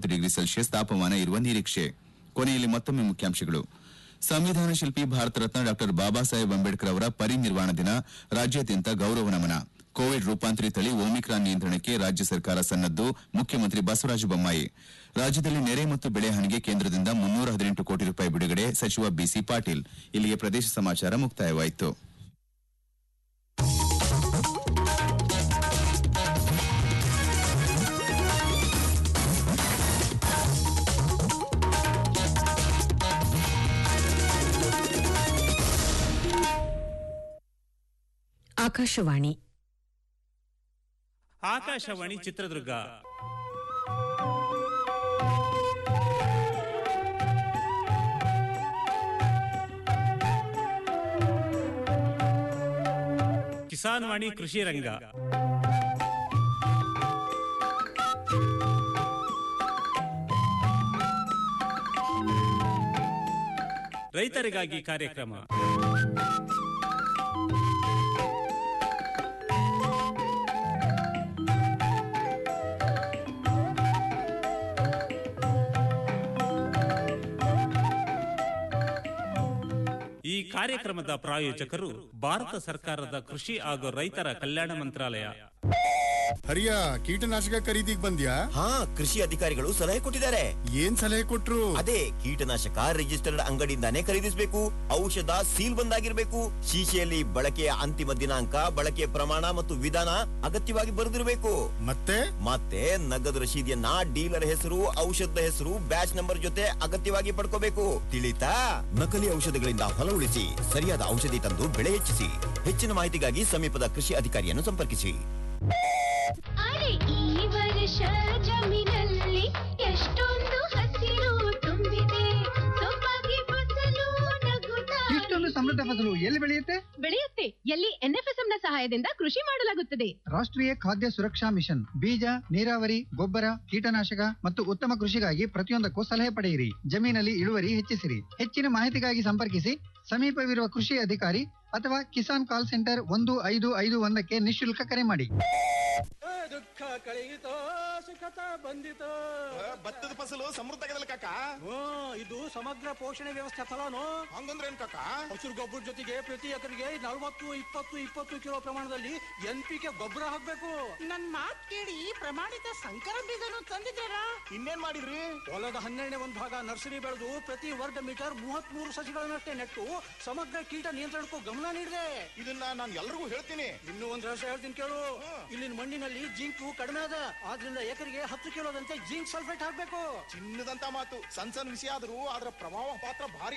ಮೂವತ್ತು degree Celsius ತಾಪಮಾನ ಇರುವ ನಿರೀಕ್ಷೆ ಕೊನೆಯಲ್ಲಿ ಮತ್ತೊಮ್ಮೆ ಮುಖ್ಯಾಂಶಗಳು ಸಂವಿಧಾನ ಶಿಲ್ಪಿ ಭಾರತ ರತ್ನ ಡಾ ಬಾಬಾ ಸಾಹೇಬ್ ಅಂಬೇಡ್ಕರ್ ಅವರ ಪರಿನಿರ್ವಾಣ ದಿನ ರಾಜ್ಯಾದ್ಯಂತ ಗೌರವ ನಮನ ಕೋವಿಡ್ ರೂಪಾಂತರಿ ತಳಿ ಓಮಿಕ್ರಾನ್ ನಿಯಂತ್ರಣಕ್ಕೆ ರಾಜ್ಯ ಸರ್ಕಾರ ಸನ್ನದ್ದು ಮುಖ್ಯಮಂತ್ರಿ ಬಸವರಾಜ ಬೊಮ್ಮಾಯಿ ರಾಜ್ಯದಲ್ಲಿ ನೆರೆ ಮತ್ತು ಬೆಳೆ ಹಾನಿಗೆ ಕೇಂದ್ರದಿಂದ ಮುನ್ನೂರ ಹದಿನೆಂಟು ಕೋಟಿ ರೂಪಾಯಿ ಬಿಡುಗಡೆ ಸಚಿವ ಬಿಸಿ ಪಾಟೀಲ್ ಇಲ್ಲಿಗೆ ಪ್ರದೇಶ ಸಮಾಚಾರ ಮುಕ್ತಾಯವಾಯಿತು ಆಕಾಶವಾಣಿ ಆಕಾಶವಾಣಿ ಚಿತ್ರದುರ್ಗ ಕಿಸಾನ್ ವಾಣಿ ಕೃಷಿ ರಂಗ ರೈತರಿಗಾಗಿ ಕಾರ್ಯಕ್ರಮ ಈ ಕಾರ್ಯಕ್ರಮದ ಪ್ರಾಯೋಜಕರು ಭಾರತ ಸರ್ಕಾರದ ಕೃಷಿ ಹಾಗೂ ರೈತರ ಕಲ್ಯಾಣ ಮಂತ್ರಾಲಯ ಹರಿಯ ಕೀಟನಾಶಕ ಖರೀದಿಗ್ ಬಂದ್ಯಾ ಹಾ ಕೃಷಿ ಅಧಿಕಾರಿಗಳು ಸಲಹೆ ಕೊಟ್ಟಿದ್ದಾರೆ ಏನ್ ಸಲಹೆ ಕೊಟ್ರು ಅದೇ ಕೀಟನಾಶಕ ರಿಜಿಸ್ಟರ್ಡ್ ಅಂಗಡಿಯಿಂದಾನೇ ಖರೀದಿಸಬೇಕು ಔಷಧ ಸೀಲ್ ಬಂದಾಗಿರ್ಬೇಕು ಶೀಶೆಯಲ್ಲಿ ಬಳಕೆಯ ಅಂತಿಮ ದಿನಾಂಕ ಬಳಕೆಯ ಪ್ರಮಾಣ ಮತ್ತು ವಿಧಾನ ಅಗತ್ಯವಾಗಿ ಬರೆದಿರಬೇಕು ಮತ್ತೆ ಮತ್ತೆ ನಗದು ರಶೀದಿಯನ್ನ ಡೀಲರ್ ಹೆಸರು ಔಷಧದ ಹೆಸರು ಬ್ಯಾಚ್ ನಂಬರ್ ಜೊತೆ ಅಗತ್ಯವಾಗಿ ಪಡ್ಕೋಬೇಕು ತಿಳಿತಾ ನಕಲಿ ಔಷಧಗಳಿಂದ ಹೊಲ ಉಳಿಸಿ ಸರಿಯಾದ ಔಷಧಿ ತಂದು ಬೆಳೆ ಹೆಚ್ಚಿಸಿ ಹೆಚ್ಚಿನ ಮಾಹಿತಿಗಾಗಿ ಸಮೀಪದ ಕೃಷಿ ಅಧಿಕಾರಿಯನ್ನು ಸಂಪರ್ಕಿಸಿ ಅರೆ ಈ ವರ್ಷ ಜಮೀನಲ್ಲಿ ಎಷ್ಟೊಂದು ಹಸಿರು ತುಂಬಿದೆ ಸೊಬಗೆ ಫಸಲು ನಗುತ್ತಾ ಇಷ್ಟೊಂದು ಸಮೃದ್ಧ ಫಸಲು ಎಲ್ಲಿ ಬೆಳೆಯುತ್ತೆ ಬೆಳೆಯುತ್ತೆ ಎಲ್ಲಿ ಎನ್ಎಫ್ಎಸ್ಎಂ ನ ಸಹಾಯದಿಂದ ಕೃಷಿ ಮಾಡಲಾಗುತ್ತದೆ ರಾಷ್ಟ್ರೀಯ ಖಾದ್ಯ ಸುರಕ್ಷಾ ಮಿಷನ್ ಬೀಜ ನೀರಾವರಿ ಗೊಬ್ಬರ ಕೀಟನಾಶಕ ಮತ್ತು ಉತ್ತಮ ಕೃಷಿಗಾಗಿ ಪ್ರತಿಯೊಂದಕ್ಕೂ ಸಲಹೆ ಪಡೆಯಿರಿ ಜಮೀನಲ್ಲಿ ಇಳುವರಿ ಹೆಚ್ಚಿಸಿರಿ ಹೆಚ್ಚಿನ ಮಾಹಿತಿಗಾಗಿ ಸಂಪರ್ಕಿಸಿ ಸಮೀಪವಿರುವ ಕೃಷಿ ಅಧಿಕಾರಿ ಅಥವಾ ಕಿಸಾನ್ ಕಾಲ್ ಸೆಂಟರ್ ಒಂದು ಐದು ಐದು ಒಂದಕ್ಕೆ ನಿಶುಲ್ಕ ಕರೆ ಮಾಡಿ ದುಃಖ ಕಳೆಯಿತೋ ಸುಖತ ಬಂದಿತೋ ಭತ್ತದ ಫಸಲು ಸಮೃದ್ಧ ಕಾಕ ಇದು ಸಮಗ್ರ ಪೋಷಣೆ ವ್ಯವಸ್ಥೆ ಫಲಾನು ಹಂಗಂದ್ರೆ ಏನ್ ಕಾಕ ಹಸಿರು ಗೊಬ್ಬರ ಜೊತೆಗೆ ಪ್ರತಿ ಎಕರೆಗೆ ನಲವತ್ತು ಇಪ್ಪತ್ತು ಇಪ್ಪತ್ತು ಕಿಲೋ ಪ್ರಮಾಣದಲ್ಲಿ ಎನ್ ಪಿ ಕೆ ಗೊಬ್ಬರ ಹಾಕ್ಬೇಕು ನನ್ ಮಾತ್ ಕೇಳಿ ಪ್ರಮಾಣಿತ ಸಂಕರ ಬೀಜನು ತಂದಿದ್ದೀರಾ ಇನ್ನೇನ್ ಮಾಡಿದ್ರಿ ಹೊಲದ ಹನ್ನೆರಡನೇ ಒಂದು ಭಾಗ ನರ್ಸರಿ ಬೆಳೆದು ಪ್ರತಿ ವರ್ಗ ಮೀಟರ್ ಮೂವತ್ತ್ ಮೂರು ಸಸಿಗಳನ್ನಷ್ಟೇ ನೆಟ್ಟು ಸಮಗ್ರ ಕೀಟ ನಿಯಂತ್ರಣಕ್ಕೂ ಗಮನ ನೀಡಿದೆ ಇದನ್ನ ನಾನು ಎಲ್ರಿಗೂ ಹೇಳ್ತೀನಿ ಇನ್ನೂ ಒಂದು ರಹಸ್ಯ ಹೇಳ್ತೀನಿ ಕೇಳು ಇಲ್ಲಿನ ಮಣ್ಣಿನಲ್ಲಿ ಜಿಂಕು ಕಡಿಮೆ ಅದ ಆದ್ರಿಂದ ಎಕರೆಗೆ ಹತ್ತು ಕಿಲೋದಂತೆ ಜಿಂಕ್ ಸಲ್ಫೇಟ್ ಹಾಕ್ಬೇಕು ಚಿನ್ನದಂತ ಮಾತು ಸಣ್ಣ ಸಣ್ಣ ವಿಷಯ ಆದ್ರೂ ಅದರ ಪ್ರಭಾವ ಪಾತ್ರ ಭಾರಿ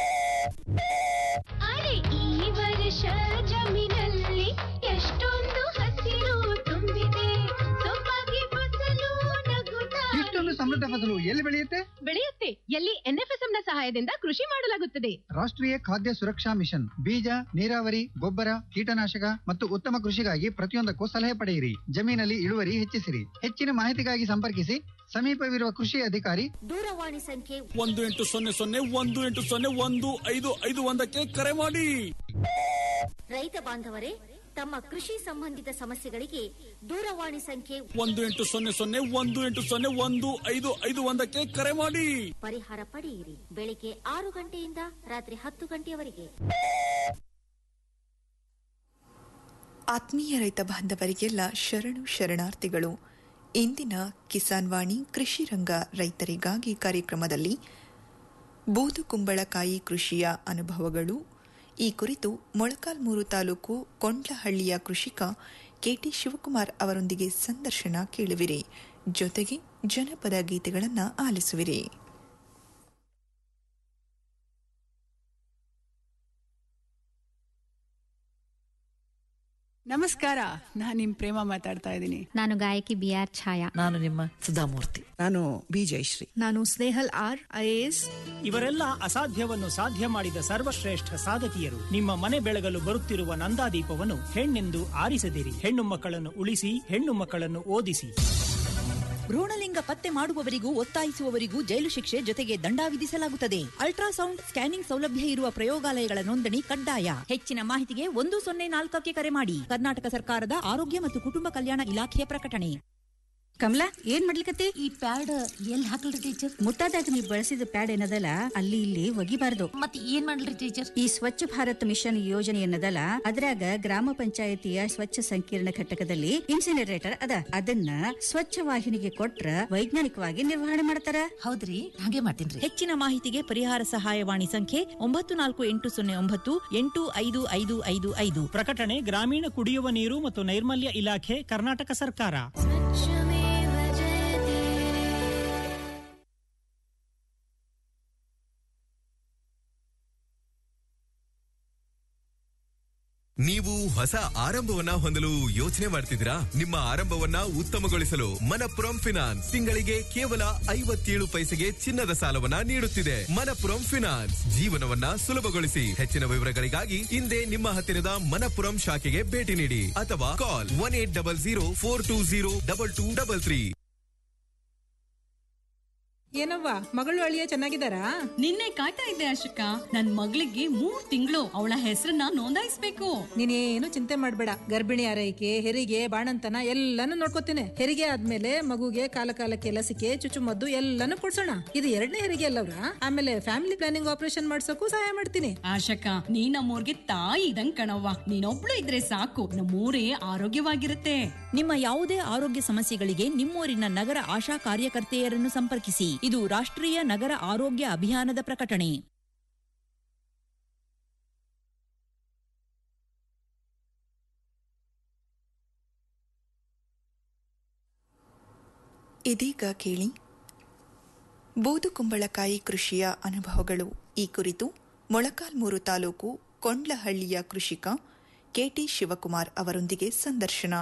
ಅರೆ ಈ ವರ್ಷ ಜಮೀನಲ್ಲಿ ಎಷ್ಟೊಂದು ಹಸಿರು ತುಂಬಿದೆ ಸೊಬಗೆ ಫಸಲು ನಗುತ್ತಾ ಇಷ್ಟೊಂದು ಸಮೃದ್ಧ ಫಸಲು ಎಲ್ಲಿ ಬೆಳೆಯುತ್ತೆ ಬೆಳೆಯುತ್ತೆ ಎಲ್ಲಿ ಎನ್ಎಫ್ಎಸ್ಎಂ ನ ಸಹಾಯದಿಂದ ಕೃಷಿ ಮಾಡಲಾಗುತ್ತದೆ ರಾಷ್ಟ್ರೀಯ ಖಾದ್ಯ ಸುರಕ್ಷಾ ಮಿಷನ್ ಬೀಜ ನೀರಾವರಿ ಗೊಬ್ಬರ ಕೀಟನಾಶಕ ಮತ್ತು ಉತ್ತಮ ಕೃಷಿಗಾಗಿ ಪ್ರತಿಯೊಂದಕ್ಕೂ ಸಲಹೆ ಪಡೆಯಿರಿ ಜಮೀನಲ್ಲಿ ಇಳುವರಿ ಹೆಚ್ಚಿಸಿರಿ ಹೆಚ್ಚಿನ ಮಾಹಿತಿಗಾಗಿ ಸಂಪರ್ಕಿಸಿ ಸಮೀಪವಿರುವ ಕೃಷಿ ಅಧಿಕಾರಿ ದೂರವಾಣಿ ಸಂಖ್ಯೆ ಒಂದು ಎಂಟು ಸೊನ್ನೆ ಸೊನ್ನೆ ಒಂದು ಎಂಟು ಸೊನ್ನೆ ಒಂದು ಐದು ಐದು ಒಂದಕ್ಕೆ ಕರೆ ಮಾಡಿ ರೈತ ಬಾಂಧವರೇ ತಮ್ಮ ಕೃಷಿ ಸಂಬಂಧಿತ ಸಮಸ್ಯೆಗಳಿಗೆ ದೂರವಾಣಿ ಸಂಖ್ಯೆ ಒಂದು ಎಂಟು ಸೊನ್ನೆ ಸೊನ್ನೆ ಒಂದು ಎಂಟು ಸೊನ್ನೆ ಒಂದು ಐದು ಐದು ಒಂದಕ್ಕೆ ಕರೆ ಮಾಡಿ ಪರಿಹಾರ ಪಡೆಯಿರಿ ಬೆಳಿಗ್ಗೆ ಆರು ಗಂಟೆಯಿಂದ ರಾತ್ರಿ ಹತ್ತು ಗಂಟೆಯವರೆಗೆ ಆತ್ಮೀಯ ರೈತ ಬಾಂಧವರಿಗೆಲ್ಲ ಶರಣು ಶರಣಾರ್ಥಿಗಳು ಇಂದಿನ ಕಿಸಾನ್ ವಾಣಿ ಕೃಷಿ ರಂಗ ರೈತರಿಗಾಗಿ ಕಾರ್ಯಕ್ರಮದಲ್ಲಿ ಬೂದು ಕುಂಬಳಕಾಯಿ ಕೃಷಿಯ ಅನುಭವಗಳು ಈ ಕುರಿತು ಮೊಳಕಾಲ್ಮೂರು ತಾಲೂಕು ಕೊಂಡ್ಲಹಳ್ಳಿಯ ಕೃಷಿಕ ಕೆಟಿ ಶಿವಕುಮಾರ್ ಅವರೊಂದಿಗೆ ಸಂದರ್ಶನ ಕೇಳುವಿರಿ ಜೊತೆಗೆ ಜನಪದ ಗೀತೆಗಳನ್ನು ಆಲಿಸುವಿರಿ ನಮಸ್ಕಾರ ನಾನು ನಿಮ್ ಪ್ರೇಮ ಮಾತಾಡ್ತಾ ಇದ್ದೀನಿ ನಾನು ಗಾಯಕಿ ಬಿ ಆರ್ ಛಾಯಾ ನಾನು ನಿಮ್ಮ ಸುಧಾಮೂರ್ತಿ ನಾನು ಬಿ ಜಯಶ್ರೀ ನಾನು ಸ್ನೇಹಲ್ ಆರ್ ಐಎಎಸ್ ಇವರೆಲ್ಲ ಅಸಾಧ್ಯವನ್ನು ಸಾಧ್ಯ ಮಾಡಿದ ಸರ್ವಶ್ರೇಷ್ಠ ಸಾಧಕಿಯರು ನಿಮ್ಮ ಮನೆ ಬೆಳಗಲು ಬರುತ್ತಿರುವ ನಂದಾದೀಪವನ್ನು ಹೆಣ್ಣೆಂದು ಆರಿಸದಿರಿ ಹೆಣ್ಣು ಮಕ್ಕಳನ್ನು ಉಳಿಸಿ ಹೆಣ್ಣು ಮಕ್ಕಳನ್ನು ಓದಿಸಿ ಭ್ರೂಣಲಿಂಗ ಪತ್ತೆ ಮಾಡುವವರಿಗೂ ಒತ್ತಾಯಿಸುವವರಿಗೂ ಜೈಲು ಶಿಕ್ಷೆ ಜೊತೆಗೆ ದಂಡ ವಿಧಿಸಲಾಗುತ್ತದೆ ಅಲ್ಟ್ರಾಸೌಂಡ್ ಸ್ಕ್ಯಾನಿಂಗ್ ಸೌಲಭ್ಯ ಇರುವ ಪ್ರಯೋಗಾಲಯಗಳ ನೋಂದಣಿ ಕಡ್ಡಾಯ ಹೆಚ್ಚಿನ ಮಾಹಿತಿಗೆ ಒಂದು ಸೊನ್ನೆ ನಾಲ್ಕಕ್ಕೆ ಕರೆ ಮಾಡಿ ಕರ್ನಾಟಕ ಸರ್ಕಾರದ ಆರೋಗ್ಯ ಮತ್ತು ಕುಟುಂಬ ಕಲ್ಯಾಣ ಇಲಾಖೆಯ ಪ್ರಕಟಣೆ ಕಮಲಾ ಏನ್ ಮಾಡ್ಲಿಕತ್ತಿ ಈ ಪ್ಯಾಡ್ ಎಲ್ಲಿ ಹಾಕಲ್ರಿ ಟೀಚರ್ ಮುಟ್ಟಾದಾಗ ನೀವು ಬಳಸಿದ ಪ್ಯಾಡ್ ಏನದಲ್ಲ ಅಲ್ಲಿ ಇಲ್ಲಿ ಒಗಿಬಾರ್ದು ಮತ್ತೆ ಏನ್ ಮಾಡ್ಲಿ ಟೀಚರ್ ಈ ಸ್ವಚ್ಛ ಭಾರತ್ ಮಿಷನ್ ಯೋಜನೆ ಏನದಲ್ಲ ಅದ್ರಾಗ ಗ್ರಾಮ ಪಂಚಾಯತಿಯ ಸ್ವಚ್ಛ ಸಂಕೀರ್ಣ ಘಟಕದಲ್ಲಿ ಇನ್ಸಿನರೇಟರ್ ಅದ ಅದನ್ನ ಸ್ವಚ್ಛ ವಾಹಿನಿಗೆ ಕೊಟ್ರ ವೈಜ್ಞಾನಿಕವಾಗಿ ನಿರ್ವಹಣೆ ಮಾಡ್ತಾರ ಹೌದ್ರಿ ಹಾಗೆ ಮಾಡ್ತೀನಿ ಹೆಚ್ಚಿನ ಮಾಹಿತಿಗೆ ಪರಿಹಾರ ಸಹಾಯವಾಣಿ ಸಂಖ್ಯೆ ಒಂಬತ್ತು ನಾಲ್ಕು ಎಂಟು ಸೊನ್ನೆ ಒಂಬತ್ತು ಎಂಟು ಐದು ಐದು ಐದು ಐದು ಪ್ರಕಟಣೆ ಗ್ರಾಮೀಣ ಕುಡಿಯುವ ನೀರು ಮತ್ತು ನೈರ್ಮಲ್ಯ ಇಲಾಖೆ ಕರ್ನಾಟಕ ಸರ್ಕಾರ ನೀವು ಹೊಸ ಆರಂಭವನ್ನ ಹೊಂದಲು ಯೋಚನೆ ಮಾಡ್ತಿದ್ದೀರಾ ನಿಮ್ಮ ಆರಂಭವನ್ನ ಉತ್ತಮಗೊಳಿಸಲು ಮನಪುರಂ ಫಿನಾನ್ಸ್ ತಿಂಗಳಿಗೆ ಕೇವಲ ಐವತ್ತೇಳು ಪೈಸೆಗೆ ಚಿನ್ನದ ಸಾಲವನ್ನ ನೀಡುತ್ತಿದೆ ಮನಪುರಂ ಫಿನಾನ್ಸ್ ಜೀವನವನ್ನ ಸುಲಭಗೊಳಿಸಿ ಹೆಚ್ಚಿನ ವಿವರಗಳಿಗಾಗಿ ಹಿಂದೆ ನಿಮ್ಮ ಹತ್ತಿರದ ಮನಪುರಂ ಶಾಖೆಗೆ ಭೇಟಿ ನೀಡಿ ಅಥವಾ call one eight double zero four two zero double two double three ಏನವ್ವ ಮಗಳು ಅಳಿಯ ಚೆನ್ನಾಗಿದ್ದಾರಾ ನಿನ್ನೆ ಕಾಯ್ತಾ ಇದ್ದೆ ಅಶೋಕ ನನ್ ಮಗಳಿಗೆ ಮೂರ್ ತಿಂಗಳು ಅವಳ ಹೆಸರನ್ನ ನೋಂದಾಯಿಸ್ಬೇಕು ನೀನೇನು ಚಿಂತೆ ಮಾಡ್ಬೇಡ ಗರ್ಭಿಣಿ ಆರೈಕೆ ಹೆರಿಗೆ ಬಾಣಂತನ ಎಲ್ಲಾನು ನೋಡ್ಕೋತೀನಿ ಹೆರಿಗೆ ಆದ್ಮೇಲೆ ಮಗುಗೆ ಕಾಲ ಕಾಲಕ್ಕೆ ಲಸಿಕೆ ಚುಚ್ಚುಮದ್ದು ಎಲ್ಲಾನು ಕೊಡ್ಸೋಣ ಇದು ಎರಡನೇ ಹೆರಿಗೆ ಅಲ್ಲವ್ರ ಆಮೇಲೆ ಫ್ಯಾಮಿಲಿ ಪ್ಲಾನಿಂಗ್ ಆಪರೇಷನ್ ಮಾಡ್ಸೋಕು ಸಹಾಯ ಮಾಡ್ತೀನಿ ಆಶಕ ನೀ ನಮ್ಮೂರ್ಗೆ ತಾಯಿ ಇದಂಗ್ ಕಣವ್ವ ನೀನೊಬ್ಳು ಇದ್ರೆ ಸಾಕು ನಮ್ಮೂರೇ ಆರೋಗ್ಯವಾಗಿರುತ್ತೆ ನಿಮ್ಮ ಯಾವುದೇ ಆರೋಗ್ಯ ಸಮಸ್ಯೆಗಳಿಗೆ ನಿಮ್ಮೂರಿನ ನಗರ ಆಶಾ ಕಾರ್ಯಕರ್ತೆಯರನ್ನು ಸಂಪರ್ಕಿಸಿ ಇದು ರಾಷ್ಟ್ರೀಯ ನಗರ ಆರೋಗ್ಯ ಅಭಿಯಾನದ ಪ್ರಕಟಣೆ ಇದೀಗ ಕೇಳಿ ಬೂದುಕುಂಬಳಕಾಯಿ ಕೃಷಿಯ ಅನುಭವಗಳು ಈ ಕುರಿತು ಮೊಳಕಾಲ್ಮೂರು ತಾಲೂಕು ಕೊಂಡ್ಲಹಳ್ಳಿಯ ಕೃಷಿಕ ಕೆಟಿ ಶಿವಕುಮಾರ್ ಅವರೊಂದಿಗೆ ಸಂದರ್ಶನ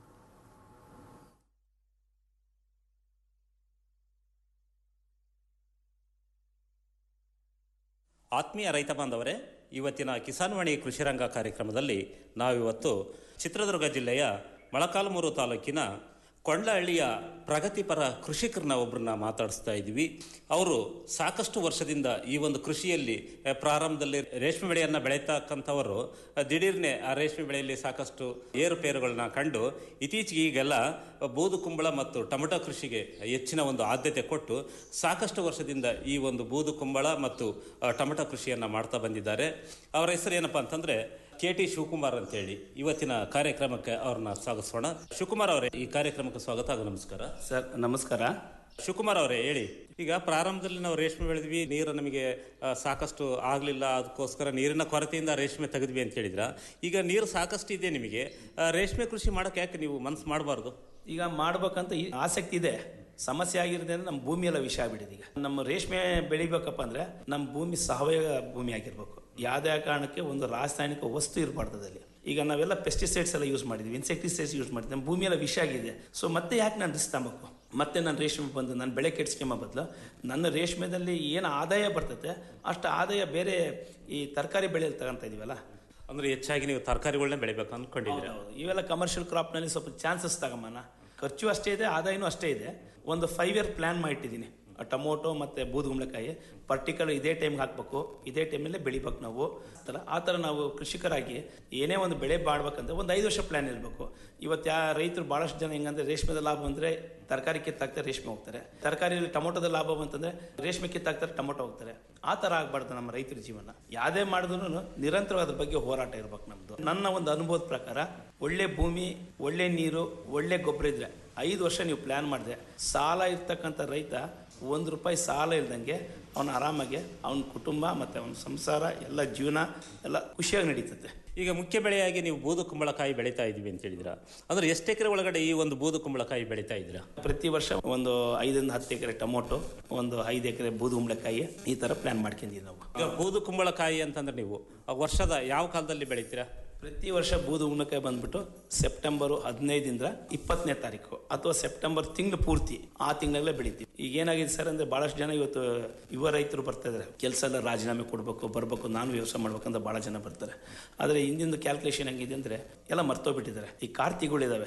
ಆತ್ಮೀಯ ರೈತ ಬಾಂಧವರೇ ಇವತ್ತಿನ ಕಿಸಾನ್ವಾಣಿ ಕೃಷಿರಂಗ ಕಾರ್ಯಕ್ರಮದಲ್ಲಿ ನಾವಿವತ್ತು ಚಿತ್ರದುರ್ಗ ಜಿಲ್ಲೆಯ ಮೊಳಕಾಲ್ಮೂರು ತಾಲೂಕಿನ ಕೊಂಡ್ಲಹಳ್ಳಿಯ ಪ್ರಗತಿಪರ ಕೃಷಿಕರನ್ನ ಒಬ್ಬರನ್ನ ಮಾತಾಡಿಸ್ತಾ ಇದ್ದೀವಿ ಅವರು ಸಾಕಷ್ಟು ವರ್ಷದಿಂದ ಈ ಒಂದು ಕೃಷಿಯಲ್ಲಿ ಆ, ಪ್ರಾರಂಭದಲ್ಲಿ ರೇಷ್ಮೆ ಬೆಳೆಯನ್ನು ಬೆಳೀತಕ್ಕಂಥವರು ಆ, ದಿಢೀರ್ನೆ ಆ ರೇಷ್ಮೆ ಬೆಳೆಯಲ್ಲಿ ಸಾಕಷ್ಟು ಏರುಪೇರುಗಳನ್ನ ಕಂಡು ಇತ್ತೀಚೆಗೆ ಈಗೆಲ್ಲ ಬೂದು ಕುಂಬಳ ಮತ್ತು ಟೊಮೆಟೊ ಕೃಷಿಗೆ ಹೆಚ್ಚಿನ ಒಂದು ಆದ್ಯತೆ ಕೊಟ್ಟು ಸಾಕಷ್ಟು ವರ್ಷದಿಂದ ಈ ಒಂದು ಬೂದು ಕುಂಬಳ ಮತ್ತು ಆ, ಟೊಮೆಟೊ ಕೃಷಿಯನ್ನು ಮಾಡ್ತಾ ಬಂದಿದ್ದಾರೆ ಅವರ ಹೆಸರು ಏನಪ್ಪಾ ಅಂತಂದ್ರೆ ಕೆ ಟಿ ಶಿವಕುಮಾರ್ ಅಂತೇಳಿ ಇವತ್ತಿನ ಕಾರ್ಯಕ್ರಮಕ್ಕೆ ಅವ್ರನ್ನ ಸ್ವಾಗತಿಸೋಣ ಶಿವಕುಮಾರ್ ಅವರೇ ಈ ಕಾರ್ಯಕ್ರಮಕ್ಕೆ ಸ್ವಾಗತ ಹಾಗೂ ನಮಸ್ಕಾರ ಸರ್ ನಮಸ್ಕಾರ ಶಿವಕುಮಾರ್ ಅವರೇ ಹೇಳಿ ಈಗ ಪ್ರಾರಂಭದಲ್ಲಿ ನಾವು ರೇಷ್ಮೆ ಬೆಳೆದ್ವಿ ನೀರು ನಮಗೆ ಆ, ಸಾಕಷ್ಟು ಆಗಲಿಲ್ಲ ಅದಕ್ಕೋಸ್ಕರ ನೀರಿನ ಕೊರತೆಯಿಂದ ರೇಷ್ಮೆ ತೆಗೆದ್ವಿ ಅಂತ ಹೇಳಿದ್ರ ಈಗ ನೀರು ಸಾಕಷ್ಟು ಇದೆ ನಿಮಗೆ ಆ, ರೇಷ್ಮೆ ಕೃಷಿ ಮಾಡಕ್ಕೆ ಯಾಕೆ ನೀವು ಮನ್ಸು ಮಾಡಬಾರ್ದು ಈಗ ಮಾಡ್ಬೇಕಂತ ಈ ಆಸಕ್ತಿ ಇದೆ ಸಮಸ್ಯೆ ಆಗಿರೋದೇ ಅಂದ್ರೆ ನಮ್ಮ ಭೂಮಿ ಎಲ್ಲ ವಿಷ ಆಗ್ಬಿಟ್ಟಿದೆ ಈಗ ನಮ್ಮ ರೇಷ್ಮೆ ಬೆಳಿಬೇಕಪ್ಪ ಅಂದ್ರೆ ನಮ್ಮ ಭೂಮಿ ಸಾವಯವ ಭೂಮಿ ಆಗಿರ್ಬೇಕು ಯಾವುದೇ ಕಾರಣಕ್ಕೆ ಒಂದು ರಾಸಾಯನಿಕ ವಸ್ತು ಇರಬಾರ್ದು ಅದಲ್ಲಿ ಈಗ ನಾವೆಲ್ಲ ಪೆಸ್ಟಿಸೈಡ್ಸ್ ಎಲ್ಲ ಯೂಸ್ ಮಾಡಿದ್ವಿ ಇನ್ಸೆಕ್ಟಿಸೈಡ್ಸ್ ಯೂಸ್ ಮಾಡಿದ್ವಿ ನಮ್ಮ ಭೂಮಿ ಎಲ್ಲ ವಿಷ ಆಗಿದೆ ಸೊ ಮತ್ತೆ ಯಾಕೆ ನಾನು ರಿಸ್ಕ್ ತಗೋಬೇಕು ಮತ್ತೆ ನಾನು ರೇಷ್ಮೆ ಬಂದು ನಾನು ಬೆಳೆ ಕೆಡ್ಸ್ಕೊಂಬ ಬದಲು ನನ್ನ ರೇಷ್ಮೆದಲ್ಲಿ ಏನು ಆದಾಯ ಬರ್ತೈತೆ ಅಷ್ಟು ಆದಾಯ ಬೇರೆ ಈ ತರಕಾರಿ ಬೆಳೆಯಲ್ಲಿ ತಗೊಂತ ಇದೀವಲ್ಲ ಅಂದ್ರೆ ಹೆಚ್ಚಾಗಿ ನೀವು ತರಕಾರಿಗಳನ್ನ ಬೆಳಿಬೇಕು ಅನ್ಕೊಂಡಿದ್ದೀರಾ ಹೌದು. ಇವೆಲ್ಲ ಕಮರ್ಷಿಯಲ್ ಕ್ರಾಪ್ನಲ್ಲಿ ಸ್ವಲ್ಪ ಚಾನ್ಸಸ್ ತಗೊಂಬನ ಖರ್ಚು ಅಷ್ಟೇ ಇದೆ ಆದಾಯನೂ ಅಷ್ಟೇ ಇದೆ ಒಂದು ಫೈವ್ ಇಯರ್ ಪ್ಲಾನ್ ಮಾಡಿಟ್ಟಿದ್ದೀನಿ ಟೊಮೊಟೊ ಮತ್ತು ಬೂದುಗುಂಬಳಕಾಯಿ ಪರ್ಟಿಕ್ಯುಲರ್ ಇದೇ ಟೈಮ್ಗೆ ಹಾಕ್ಬೇಕು ಇದೇ ಟೈಮಲ್ಲೇ ಬೆಳಿಬೇಕು ನಾವು ಆ ಥರ ಆ ಥರ ನಾವು ಕೃಷಿಕರಾಗಿ ಏನೇ ಒಂದು ಬೆಳೆ ಬಾಡ್ಬೇಕಂದ್ರೆ ಒಂದು ಐದು ವರ್ಷ ಪ್ಲಾನ್ ಇರಬೇಕು ಇವತ್ತು ಯಾ ರೈತರು ಭಾಳಷ್ಟು ಜನ ಹೆಂಗಂದ್ರೆ ರೇಷ್ಮೆದ ಲಾಭ ಬಂದರೆ ತರಕಾರಿ ಕಿತ್ತಾಕ್ತಾರೆ ರೇಷ್ಮೆ ಹೋಗ್ತಾರೆ ತರಕಾರಿಯಲ್ಲಿ ಟೊಮೊಟೊದ ಲಾಭ ಬಂತಂದ್ರೆ ರೇಷ್ಮೆ ಕಿತ್ತಾಕ್ತಾರೆ ಟೊಮೊಟೊ ಹೋಗ್ತಾರೆ ಆ ಥರ ಆಗಬಾರ್ದು ನಮ್ಮ ರೈತರ ಜೀವನ ಯಾವುದೇ ಮಾಡಿದ್ರು ನಿರಂತರವಾಗಿ ಅದ್ರ ಬಗ್ಗೆ ಹೋರಾಟ ಇರ್ಬೇಕು ನಮ್ಮದು ನನ್ನ ಒಂದು ಅನುಭವದ ಪ್ರಕಾರ ಒಳ್ಳೆ ಭೂಮಿ ಒಳ್ಳೆ ನೀರು ಒಳ್ಳೆ ಗೊಬ್ಬರ ಇದ್ರೆ ಐದು ವರ್ಷ ನೀವು ಪ್ಲಾನ್ ಮಾಡಿದೆ ಸಾಲ ಇರ್ತಕ್ಕಂಥ ರೈತ ಒಂದು ರೂಪಾಯಿ ಸಾಲ ಇಲ್ದಂಗೆ ಅವನು ಆರಾಮಾಗಿ ಅವನ ಕುಟುಂಬ ಮತ್ತು ಅವನ ಸಂಸಾರ ಎಲ್ಲ ಜೀವನ ಎಲ್ಲ ಖುಷಿಯಾಗಿ ನಡೀತದೆ ಈಗ ಮುಖ್ಯ ಬೆಳೆಯಾಗಿ ನೀವು ಬೂದು ಕುಂಬಳಕಾಯಿ ಬೆಳೀತಾ ಇದೀವಿ ಅಂತ ಹೇಳಿದ್ರ ಅಂದ್ರೆ ಎಷ್ಟು ಎಕರೆ ಒಳಗಡೆ ಈ ಒಂದು ಬೂದು ಕುಂಬಳಕಾಯಿ ಬೆಳೀತಾ ಇದ್ದೀರಾ ಪ್ರತಿ ವರ್ಷ ಒಂದು ಐದರಿಂದ ಹತ್ತು ಎಕರೆ ಟೊಮೊಟೊ ಒಂದು ಐದು ಎಕರೆ ಬೂದುಗುಂಬಳಕಾಯಿ ಈ ಥರ ಪ್ಲಾನ್ ಮಾಡ್ಕೊಂಡಿದ್ದೀವಿ ನಾವು ಈಗ ಬೂದು ಕುಂಬಳಕಾಯಿ ಅಂತಂದ್ರೆ ನೀವು ಆ ವರ್ಷದ ಯಾವ ಕಾಲದಲ್ಲಿ ಬೆಳಿತೀರಾ ಪ್ರತಿ ವರ್ಷ ಬೂದು ಉಣ್ಣಕಾಯಿ ಬಂದ್ಬಿಟ್ಟು ಸೆಪ್ಟೆಂಬರು ಹದಿನೈದಿಂದ ಇಪ್ಪತ್ತನೇ ತಾರೀಕು ಅಥವಾ ಸೆಪ್ಟೆಂಬರ್ ತಿಂಗಳು ಪೂರ್ತಿ ಆ ತಿಂಗಳಲ್ಲೇ ಬೆಳಿತೀವಿ ಈಗ ಏನಾಗಿದೆ ಸರ್ ಅಂದ್ರೆ ಬಹಳಷ್ಟು ಜನ ಇವತ್ತು ಯುವ ರೈತರು ಬರ್ತಾ ಇದಾರೆ ಕೆಲಸ ಎಲ್ಲ ರಾಜೀನಾಮೆ ಕೊಡಬೇಕು ಬರಬೇಕು ನಾನು ವ್ಯವಸಾಯ ಮಾಡ್ಬೇಕಂತ ಬಹಳ ಜನ ಬರ್ತಾರೆ ಆದರೆ ಹಿಂದಿನ ಕ್ಯಾಲ್ಕುಲೇಷನ್ ಹೆಂಗಿದೆ ಅಂದ್ರೆ ಎಲ್ಲ ಮರ್ತೋಗ್ಬಿಟ್ಟಿದ್ದಾರೆ ಈ ಕಾರ್ತಿಗಳಿದಾವೆ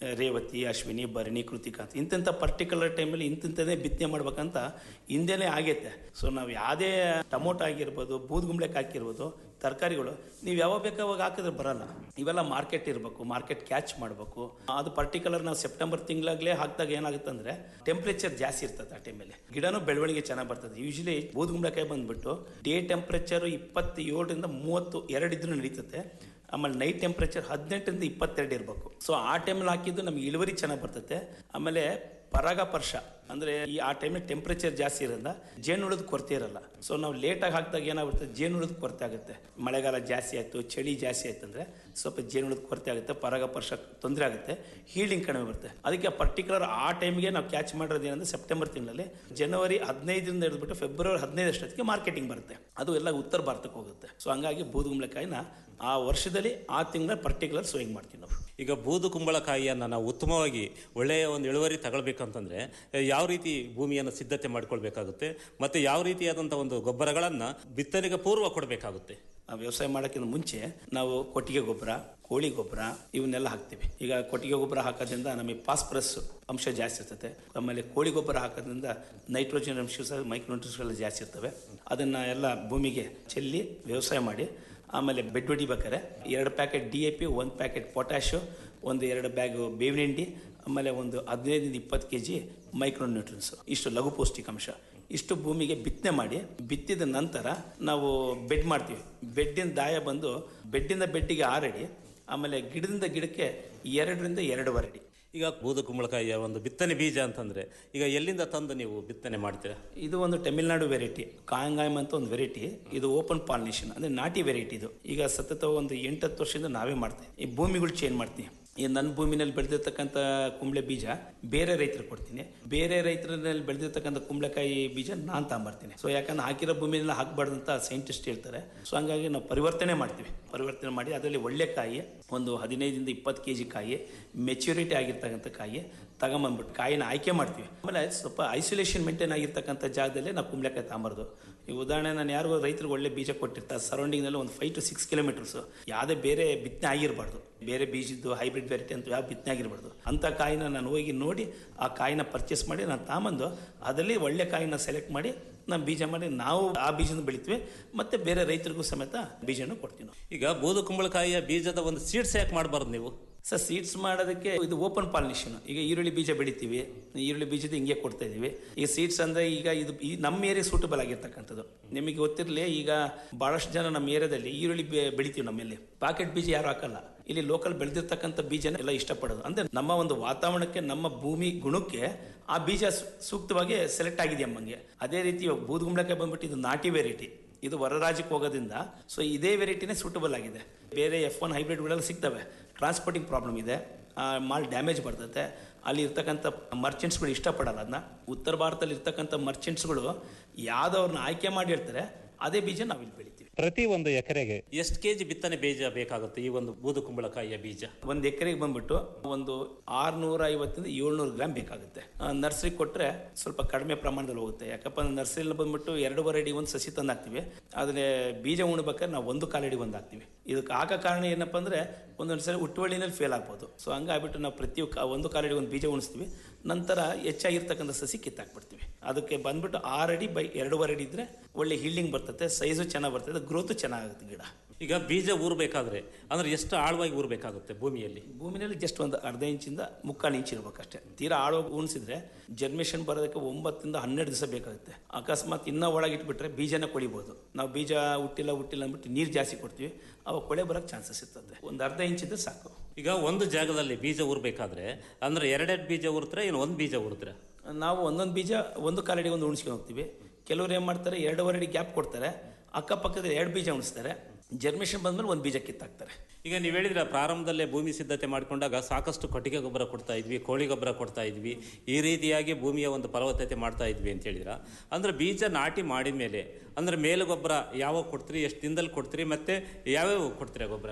ರೇವತಿ ಅಶ್ವಿನಿ ಭರಣಿ ಕೃತಿಕಾ ಅಂತ ಇಂತಿಂಥ ಪರ್ಟಿಕ್ಯುಲರ್ ಟೈಮಲ್ಲಿ ಇಂತಿಂಥದೇ ಬಿತ್ತನೆ ಮಾಡ್ಬೇಕಂತ ಹಿಂದೆನೇ ಆಗೈತೆ ಸೊ ನಾವು ಯಾವುದೇ ಟೊಮೊಟೊ ಆಗಿರ್ಬೋದು ಬೂದ್ಗುಂಬ್ಳಕ್ಕೆ ಹಾಕಿರ್ಬೋದು ತರಕಾರಿಗಳು ನೀವು ಯಾವಾಗ ಬೇಕಾವಾಗ ಹಾಕಿದ್ರೆ ಬರಲ್ಲ ಇವೆಲ್ಲ ಮಾರ್ಕೆಟ್ ಇರಬೇಕು ಮಾರ್ಕೆಟ್ ಕ್ಯಾಚ್ ಮಾಡಬೇಕು ಅದು ಪರ್ಟಿಕ್ಯುಲರ್ ನಾವು ಸೆಪ್ಟೆಂಬರ್ ತಿಂಗಳಾಗಲೇ ಹಾಕಿದಾಗ ಏನಾಗುತ್ತೆ ಅಂದ್ರೆ ಟೆಂಪ್ರೇಚರ್ ಜಾಸ್ತಿ ಇರ್ತದೆ ಆ ಟೈಮಲ್ಲಿ ಗಿಡನೂ ಬೆಳವಣಿಗೆ ಚೆನ್ನಾಗಿ ಬರ್ತದೆ ಯೂಶಲಿ ಬೂದ್ಗುಂಬ್ಳಕಾಯಿ ಬಂದ್ಬಿಟ್ಟು ಡೇ ಟೆಂಪ್ರೇಚರ್ ಇಪ್ಪತ್ತೇಳರಿಂದ ಮೂವತ್ತು ಎರಡು ಇದ್ರೂ ನಡೀತದೆ ಆಮೇಲೆ ನೈಟ್ ಟೆಂಪ್ರೇಚರ್ ಹದಿನೆಂಟರಿಂದ ಇಪ್ಪತ್ತೆರಡು ಇರಬೇಕು ಸೊ ಆ ಟೈಮಲ್ಲಿ ಹಾಕಿದ್ದು ನಮ್ಗೆ ಇಳುವರಿ ಚೆನ್ನಾಗಿ ಬರ್ತೈತೆ ಆಮೇಲೆ ಪರಾಗಪರ್ಶ ಅಂದರೆ ಈ ಆ ಟೈಮಲ್ಲಿ ಟೆಂಪ್ರೇಚರ್ ಜಾಸ್ತಿ ಇರೋದ್ರಿಂದ ಜೇನುಳದ ಕೊರತೆ ಇರಲ್ಲ ಸೊ ನಾವು ಲೇಟಾಗಿ ಹಾಕಿದಾಗ ಏನಾಗುತ್ತೆ ಜೇನುಳದ ಕೊರತೆ ಆಗುತ್ತೆ ಮಳೆಗಾಲ ಜಾಸ್ತಿ ಆಯಿತು ಚಳಿ ಜಾಸ್ತಿ ಆಯ್ತು ಅಂದರೆ ಸ್ವಲ್ಪ ಜೇನುಳದ ಕೊರತೆ ಆಗುತ್ತೆ ಪರಾಗಪರ್ಶ ತೊಂದರೆ ಆಗುತ್ತೆ ಹೀಲಿಂಗ್ ಕಡಿಮೆ ಬರುತ್ತೆ ಅದಕ್ಕೆ ಪರ್ಟಿಕ್ಯುಲರ್ ಆ ಟೈಮ್ಗೆ ನಾವು ಕ್ಯಾಚ್ ಮಾಡಿರೋದು ಏನಂದ್ರೆ ಸೆಪ್ಟೆಂಬರ್ ತಿಂಗಳಲ್ಲಿ ಜನವರಿ ಹದಿನೈದರಿಂದ ಹಿಡಿದ್ಬಿಟ್ಟು ಫೆಬ್ರವರಿ ಹದಿನೈದು ಅಷ್ಟೊತ್ತಿಗೆ ಮಾರ್ಕೆಟಿಂಗ್ ಬರುತ್ತೆ ಅದು ಎಲ್ಲ ಉತ್ತರ ಭಾರತಕ್ಕೆ ಹೋಗುತ್ತೆ ಸೊ ಹಂಗಾಗಿ ಬೂದುಗುಂಬಳಕಾಯಿನ ಆ ವರ್ಷದಲ್ಲಿ ಆ ತಿಂಗಳ ಪರ್ಟಿಕ್ಯುಲರ್ ಸೋಯಿಂಗ್ ಮಾಡ್ತೀವಿ ನಾವು ಈಗ ಬೂದು ಕುಂಬಳಕಾಯಿಯನ್ನು ನಾವು ಉತ್ತಮವಾಗಿ ಒಳ್ಳೆಯ ಒಂದು ಇಳುವರಿ ತಗೊಳ್ಬೇಕಂತಂದ್ರೆ ಯಾವ ರೀತಿ ಭೂಮಿಯನ್ನು ಸಿದ್ಧತೆ ಮಾಡ್ಕೊಳ್ಬೇಕಾಗುತ್ತೆ ಮತ್ತೆ ಯಾವ ರೀತಿಯಾದಂಥ ಒಂದು ಗೊಬ್ಬರಗಳನ್ನು ಬಿತ್ತನೆಗೆ ಪೂರ್ವ ಕೊಡಬೇಕಾಗುತ್ತೆ ಆ ವ್ಯವಸಾಯ ಮಾಡೋಕ್ಕಿಂತ ಮುಂಚೆ ನಾವು ಕೊಟ್ಟಿಗೆ ಗೊಬ್ಬರ ಕೋಳಿ ಗೊಬ್ಬರ ಇವನ್ನೆಲ್ಲ ಹಾಕ್ತೀವಿ ಈಗ ಕೊಟ್ಟಿಗೆ ಗೊಬ್ಬರ ಹಾಕೋದ್ರಿಂದ ನಮಗೆ ಫಾಸ್ಫರಸ್ ಅಂಶ ಜಾಸ್ತಿ ಇರ್ತದೆ ಆಮೇಲೆ ಕೋಳಿ ಗೊಬ್ಬರ ಹಾಕೋದ್ರಿಂದ ನೈಟ್ರೋಜನ್ ಅಂಶ ಸಹ ಮೈಕ್ರೋನ್ಯೂಟ್ರಿಯನ್ಸ್ಗಳು ಜಾಸ್ತಿ ಇರ್ತವೆ ಅದನ್ನು ಎಲ್ಲ ಭೂಮಿಗೆ ಚೆಲ್ಲಿ ವ್ಯವಸಾಯ ಮಾಡಿ ಆಮೇಲೆ ಬೆಡ್ ಹೊಡಿಬೇಕಾದ್ರೆ ಎರಡು ಪ್ಯಾಕೆಟ್ ಡಿ ಎ ಪಿ ಒಂದು ಪ್ಯಾಕೆಟ್ ಪೊಟ್ಯಾಶು ಒಂದು ಎರಡು ಬ್ಯಾಗ್ ಬೇವಿನ ಹಿಂಡಿ ಆಮೇಲೆ ಒಂದು ಹದಿನೈದರಿಂದ ಇಪ್ಪತ್ತು ಕೆ ಜಿ ಮೈಕ್ರೋ ನ್ಯೂಟ್ರಿನ್ಸ್ ಇಷ್ಟು ಲಘು ಪೌಷ್ಟಿಕಾಂಶ ಇಷ್ಟು ಭೂಮಿಗೆ ಬಿತ್ತನೆ ಮಾಡಿ ಬಿತ್ತಿದ ನಂತರ ನಾವು ಬೆಡ್ ಮಾಡ್ತೀವಿ ಬೆಡ್ಡಿನ ದಾಯ ಬಂದು ಬೆಡ್ಡಿಂದ ಬೆಡ್ಡಿಗೆ ಆರಡಿ ಆಮೇಲೆ ಗಿಡದಿಂದ ಗಿಡಕ್ಕೆ ಎರಡರಿಂದ ಎರಡೂವರೆ ಅಡಿ ಈಗ ಬೂದು ಕುಂಬಳಕಾಯಿಯ ಒಂದು ಬಿತ್ತನೆ ಬೀಜ ಅಂತಂದ್ರೆ ಈಗ ಎಲ್ಲಿಂದ ತಂದು ನೀವು ಬಿತ್ತನೆ ಮಾಡ್ತೀರಾ ಇದು ಒಂದು ತಮಿಳ್ನಾಡು ವೆರೈಟಿ ಕಾಂಗಾಯಮ್ ಅಂತ ಒಂದು ವೆರೈಟಿ ಇದು ಓಪನ್ ಪಾಲಿನೇಷನ್ ಅಂದ್ರೆ ನಾಟಿ ವೆರೈಟಿ ಇದು ಈಗ ಸತತ ಒಂದು ಎಂಟತ್ತು ವರ್ಷದಿಂದ ನಾವೇ ಮಾಡ್ತೀವಿ ಈ ಭೂಮಿಗಳು ಚೇಂಜ್ ಮಾಡ್ತೀವಿ ಈ ನನ್ನ ಭೂಮಿನಲ್ಲಿ ಬೆಳೆದಿರ್ತಕ್ಕಂಥ ಕುಂಬಳೆ ಬೀಜ ಬೇರೆ ರೈತರಿಗೆ ಕೊಡ್ತೀನಿ ಬೇರೆ ರೈತರಲ್ಲಿ ಬೆಳೆದಿರ್ತಕ್ಕಂಥ ಕುಂಬಳಕಾಯಿ ಬೀಜ ನಾನು ತಗೊಂಬರ್ತೀನಿ ಸೊ ಯಾಕಂದ್ರೆ ಹಾಕಿರೋ ಭೂಮಿನೆಲ್ಲ ಹಾಕಬಾರ್ದು ಅಂತ ಸೈಂಟಿಸ್ಟ್ ಹೇಳ್ತಾರೆ ಸೊ ಹಂಗಾಗಿ ನಾವು ಪರಿವರ್ತನೆ ಮಾಡ್ತೀವಿ ಪರಿವರ್ತನೆ ಮಾಡಿ ಅದರಲ್ಲಿ ಒಳ್ಳೆ ಕಾಯಿ ಒಂದು ಹದಿನೈದರಿಂದ ಇಪ್ಪತ್ತು ಕೆ ಜಿ ಕಾಯಿ ಮೆಚ್ಯೂರಿಟಿ ಆಗಿರ್ತಕ್ಕಂಥ ಕಾಯಿ ತಗೊಂಬಂದ್ಬಿಟ್ಟು ಕಾಯಿನ ಆಯ್ಕೆ ಮಾಡ್ತೀವಿ ಆಮೇಲೆ ಸ್ವಲ್ಪ ಐಸೋಲೇಷನ್ ಮೇಂಟೈನ್ ಆಗಿರ್ತಕ್ಕಂಥ ಜಾಗದಲ್ಲೇ ನಾವು ಕುಂಬಳಕಾಯಿ ತಗೊಂಬಾರ್ದು ಈ ಉದಾಹರಣೆ ನಾನು ಯಾರಿಗೋ ರೈತರಿಗೆ ಒಳ್ಳೆ ಬೀಜ ಕೊಟ್ಟಿರ್ತಾರೆ ಸರೌಂಡಿಂಗ್ನಲ್ಲಿ ಒಂದು ಫೈವ್ ಟು ಸಿಕ್ಸ್ ಕಿಲೋಮೀಟರ್ಸ್ ಯಾವುದೇ ಬೇರೆ ಬಿತ್ತನೆ ಆಗಿರಬಾರ್ದು ಬೇರೆ ಬೀಜದ್ದು ಹೈಬ್ರಿಡ್ ವೆರೈಟಿ ಅಂತ ಯಾವ ಬಿತ್ತನೆ ಆಗಿರಬಾರ್ದು ಅಂಥ ಕಾಯಿನ ನಾನು ಹೋಗಿ ನೋಡಿ ಆ ಕಾಯಿನ ಪರ್ಚೇಸ್ ಮಾಡಿ ನಾನು ತಗೊಂಬಂದು ಅದರಲ್ಲಿ ಒಳ್ಳೆ ಕಾಯಿನ ಸೆಲೆಕ್ಟ್ ಮಾಡಿ ನಾನು ಬೀಜ ಮಾಡಿ ನಾವು ಆ ಬೀಜನ ಬೆಳಿತೀವಿ ಮತ್ತೆ ಬೇರೆ ರೈತರಿಗೂ ಸಮೇತ ಬೀಜನ ಕೊಡ್ತೀವಿ ನಾವು ಈಗ ಬೂದು ಕುಂಬಳಕಾಯಿಯ ಬೀಜದ ಒಂದು ಸೀಡ್ಸ್ ಯಾಕೆ ಮಾಡಬಾರ್ದು ನೀವು ಸರ್ ಸೀಡ್ಸ್ ಮಾಡೋದಕ್ಕೆ ಇದು ಓಪನ್ ಪಾಲಿನೇಷನ್ ಈಗ ಈರುಳ್ಳಿ ಬೀಜ ಬೆಳಿತೀವಿ ಈರುಳ್ಳಿ ಬೀಜದ ಹಿಂಗೆ ಕೊಡ್ತಾ ಇದೀವಿ ಈಗ ಸೀಡ್ಸ್ ಅಂದ್ರೆ ಈಗ ಇದು ಈ ನಮ್ಮ ಏರಿಯಾ ಸೂಟಬಲ್ ಆಗಿರ್ತಕ್ಕಂಥದ್ದು ನಿಮಗೆ ಗೊತ್ತಿರಲಿ ಈಗ ಬಹಳಷ್ಟು ಜನ ನಮ್ಮ ಏರಿಯಾದಲ್ಲಿ ಈರುಳ್ಳಿ ಬೆ- ಬೆಳಿತೀವಿ ನಮ್ಮಲ್ಲಿ ಪಾಕೆಟ್ ಬೀಜ ಯಾರು ಹಾಕಲ್ಲ ಇಲ್ಲಿ ಲೋಕಲ್ ಬೆಳೆದಿರ್ತಕ್ಕಂಥ ಬೀಜನ ಎಲ್ಲ ಇಷ್ಟಪಡೋದು ಅಂದ್ರೆ ನಮ್ಮ ಒಂದು ವಾತಾವರಣಕ್ಕೆ ನಮ್ಮ ಭೂಮಿ ಗುಣಕ್ಕೆ ಆ ಬೀಜ ಸು- ಸೂಕ್ತವಾಗಿ ಸೆಲೆಕ್ಟ್ ಆಗಿದೆ ಅಮ್ಮಂಗೆ ಅದೇ ರೀತಿ ಇವಾಗ ಬೂದುಗುಂಬಳಕಾಯಿ ಬಂದ್ಬಿಟ್ಟು ಇದು ನಾಟಿ ವೆರೈಟಿ ಇದು ಹೊರ ರಾಜ್ಯಕ್ಕೆ ಹೋಗೋದ್ರಿಂದ ಸೊ ಇದೇ ವೆರೈಟಿನೇ ಸೂಟಬಲ್ ಆಗಿದೆ ಬೇರೆ ಎಫ್ ಒನ್ ಹೈಬ್ರಿಡ್ಗಳೆಲ್ಲ ಸಿಗ್ತವೆ ಟ್ರಾನ್ಸ್ಪೋರ್ಟಿಂಗ್ ಪ್ರಾಬ್ಲಮ್ ಇದೆ ಆ, ಮಾಲ್ ಡ್ಯಾಮೇಜ್ ಬರ್ತೈತೆ ಅಲ್ಲಿ ಇರ್ತಕ್ಕಂಥ ಮರ್ಚೆಂಟ್ಸ್ಗಳು ಇಷ್ಟಪಡಲ್ಲ ಅದನ್ನ ಉತ್ತರ ಭಾರತದಲ್ಲಿ ಇರ್ತಕ್ಕಂಥ ಮರ್ಚೆಂಟ್ಸ್ಗಳು ಯಾವ್ದವ್ರನ್ನ ಆಯ್ಕೆ ಮಾಡಿ ಹೇಳ್ತಾರೆ ಅದೇ ಬೀಜ ನಾವು ಇಲ್ಲಿ ಬೆಳಿತೀವಿ ಪ್ರತಿ ಒಂದು ಎಕರೆಗೆ ಎಷ್ಟು ಕೆಜಿ ಬಿತ್ತನೆ ಬೀಜ ಬೇಕಾಗುತ್ತೆ ಈ ಒಂದು ಬೂದು ಕುಂಬಳಕಾಯಿಯ ಬೀಜ ಒಂದು ಎಕರೆಗೆ ಬಂದ್ಬಿಟ್ಟು ಒಂದು ಆರ್ನೂರ ಐವತ್ತರಿಂದ ಏಳ್ನೂರು ಗ್ರಾಮ್ ಬೇಕಾಗುತ್ತೆ ನರ್ಸರಿ ಕೊಟ್ಟರೆ ಸ್ವಲ್ಪ ಕಡಿಮೆ ಪ್ರಮಾಣದಲ್ಲಿ ಹೋಗುತ್ತೆ ಯಾಕಪ್ಪ ಅಂದ್ರೆ ನರ್ಸರಿಲಿ ಬಂದ್ಬಿಟ್ಟು ಎರಡೂವರೆ ಅಡಿ ಒಂದು ಸಸಿ ತಂದು ಹಾಕ್ತಿವಿ ಆದರೆ ಬೀಜ ಉಣ್ಬೇಕಾದ್ರೆ ನಾವು ಒಂದು ಕಾಲಡಿ ಒಂದು ಹಾಕ್ತಿವಿ ಇದಕ್ಕೆ ಹಾಕೋ ಕಾರಣ ಏನಪ್ಪ ಅಂದ್ರೆ ಒಂದೊಂದು ಸರಿ ಹುಟ್ಟುವಳಿನಲ್ಲಿ ಫೇಲ್ ಆಗ್ಬೋದು ಸೊ ಹಂಗಾಗ್ಬಿಟ್ಟು ನಾವು ಪ್ರತಿ ಕ- ಒಂದು ಕಾಲಡಿ ಒಂದು ಬೀಜ ಉಣಿಸ್ತೀವಿ ನಂತರ ಹೆಚ್ಚಾಗಿರ್ತಕ್ಕಂಥ ಸಸಿ ಕಿತ್ತಾಕ್ಬಿಡ್ತೀವಿ ಅದಕ್ಕೆ ಬಂದ್ಬಿಟ್ಟು ಆರು ಅಡಿ ಬೈ ಎರಡೂವರೆ ಅಡಿ ಇದ್ರೆ ಒಳ್ಳೆ ಹೀಲ್ಡಿಂಗ್ ಬರ್ತದೆ ಸೈಜು ಚೆನ್ನಾಗಿ ಬರ್ತದೆ ಗ್ರೋತು ಚೆನ್ನಾಗುತ್ತೆ ಗಿಡ ಈಗ ಬೀಜ ಊರ್ಬೇಕಾದ್ರೆ ಅಂದ್ರೆ ಎಷ್ಟು ಆಳವಾಗಿ ಊರ್ಬೇಕಾಗುತ್ತೆ ಭೂಮಿಯಲ್ಲಿ ಭೂಮಿನಲ್ಲಿ ಜಸ್ಟ್ ಒಂದು ಅರ್ಧ ಇಂಚಿಂದ ಮುಕ್ಕಾಲು ಇಂಚ್ ಇರ್ಬೇಕಷ್ಟೇ ತೀರಾ ಆಳವಾಗಿ ಉಣಿಸಿದ್ರೆ ಜರ್ಮೇಷನ್ ಬರೋದಕ್ಕೆ ಒಂಬತ್ತರಿಂದ ಹನ್ನೆರಡು ದಿವಸ ಬೇಕಾಗುತ್ತೆ ಅಕಸ್ಮಾತ್ ಇನ್ನೂ ಒಳಗಿಟ್ಬಿಟ್ರೆ ಬೀಜನ ಕೊಳಿಬೋದು ನಾವು ಬೀಜ ಹುಟ್ಟಿಲ್ಲ ಹುಟ್ಟಿಲ್ಲ ಅಂದ್ಬಿಟ್ಟು ನೀರು ಜಾಸ್ತಿ ಕೊಡ್ತೀವಿ ಅವಾಗ ಕೊಳೆ ಬರೋಕ್ಕೆ ಚಾನ್ಸಸ್ ಇರ್ತದೆ ಒಂದು ಅರ್ಧ ಇಂಚಿದ್ರೆ ಸಾಕು ಈಗ ಒಂದು ಜಾಗದಲ್ಲಿ ಬೀಜ ಊರ್ಬೇಕಾದ್ರೆ ಅಂದ್ರೆ ಎರಡೆರಡು ಬೀಜ ಊರ್ತಾರೆ ಏನು ಒಂದು ಬೀಜ ಊರ್ತಾರೆ ನಾವು ಒಂದೊಂದು ಬೀಜ ಒಂದು ಕಾಲಡಿ ಒಂದು ಉಣಿಸ್ಕೊಂಡು ಹೋಗ್ತೀವಿ ಕೆಲವ್ರು ಏನು ಮಾಡ್ತಾರೆ ಎರಡೂವರೆ ಅಡಿ ಗ್ಯಾಪ್ ಕೊಡ್ತಾರೆ ಅಕ್ಕಪಕ್ಕದ ಎರಡು ಬೀಜ ಉಣಿಸ್ತಾರೆ ಜರ್ಮೇಷನ್ ಬಂದ್ಮೇಲೆ ಒಂದು ಬೀಜ ಕಿತ್ತಾಕ್ತಾರೆ ಈಗ ನೀವು ಹೇಳಿದ್ರೆ ಪ್ರಾರಂಭದಲ್ಲೇ ಭೂಮಿ ಸಿದ್ಧತೆ ಮಾಡಿಕೊಂಡಾಗ ಸಾಕಷ್ಟು ಕೊಟ್ಟಿಗೆ ಗೊಬ್ಬರ ಕೊಡ್ತಾ ಇದ್ವಿ ಕೋಳಿ ಗೊಬ್ಬರ ಕೊಡ್ತಾ ಇದ್ವಿ ಈ ರೀತಿಯಾಗಿ ಭೂಮಿಯ ಒಂದು ಫಲವತ್ತತೆ ಮಾಡ್ತಾ ಇದ್ವಿ ಅಂತ ಹೇಳಿದ್ರ ಅಂದ್ರೆ ಬೀಜ ನಾಟಿ ಮಾಡಿದ ಮೇಲೆ ಅಂದ್ರೆ ಮೇಲು ಗೊಬ್ಬರ ಯಾವಾಗ ಕೊಡ್ತೀರಿ ಎಷ್ಟು ದಿನದಲ್ಲಿ ಕೊಡ್ತೀರಿ ಮತ್ತೆ ಯಾವ್ಯಾವ ಕೊಡ್ತೀರಾ ಗೊಬ್ಬರನ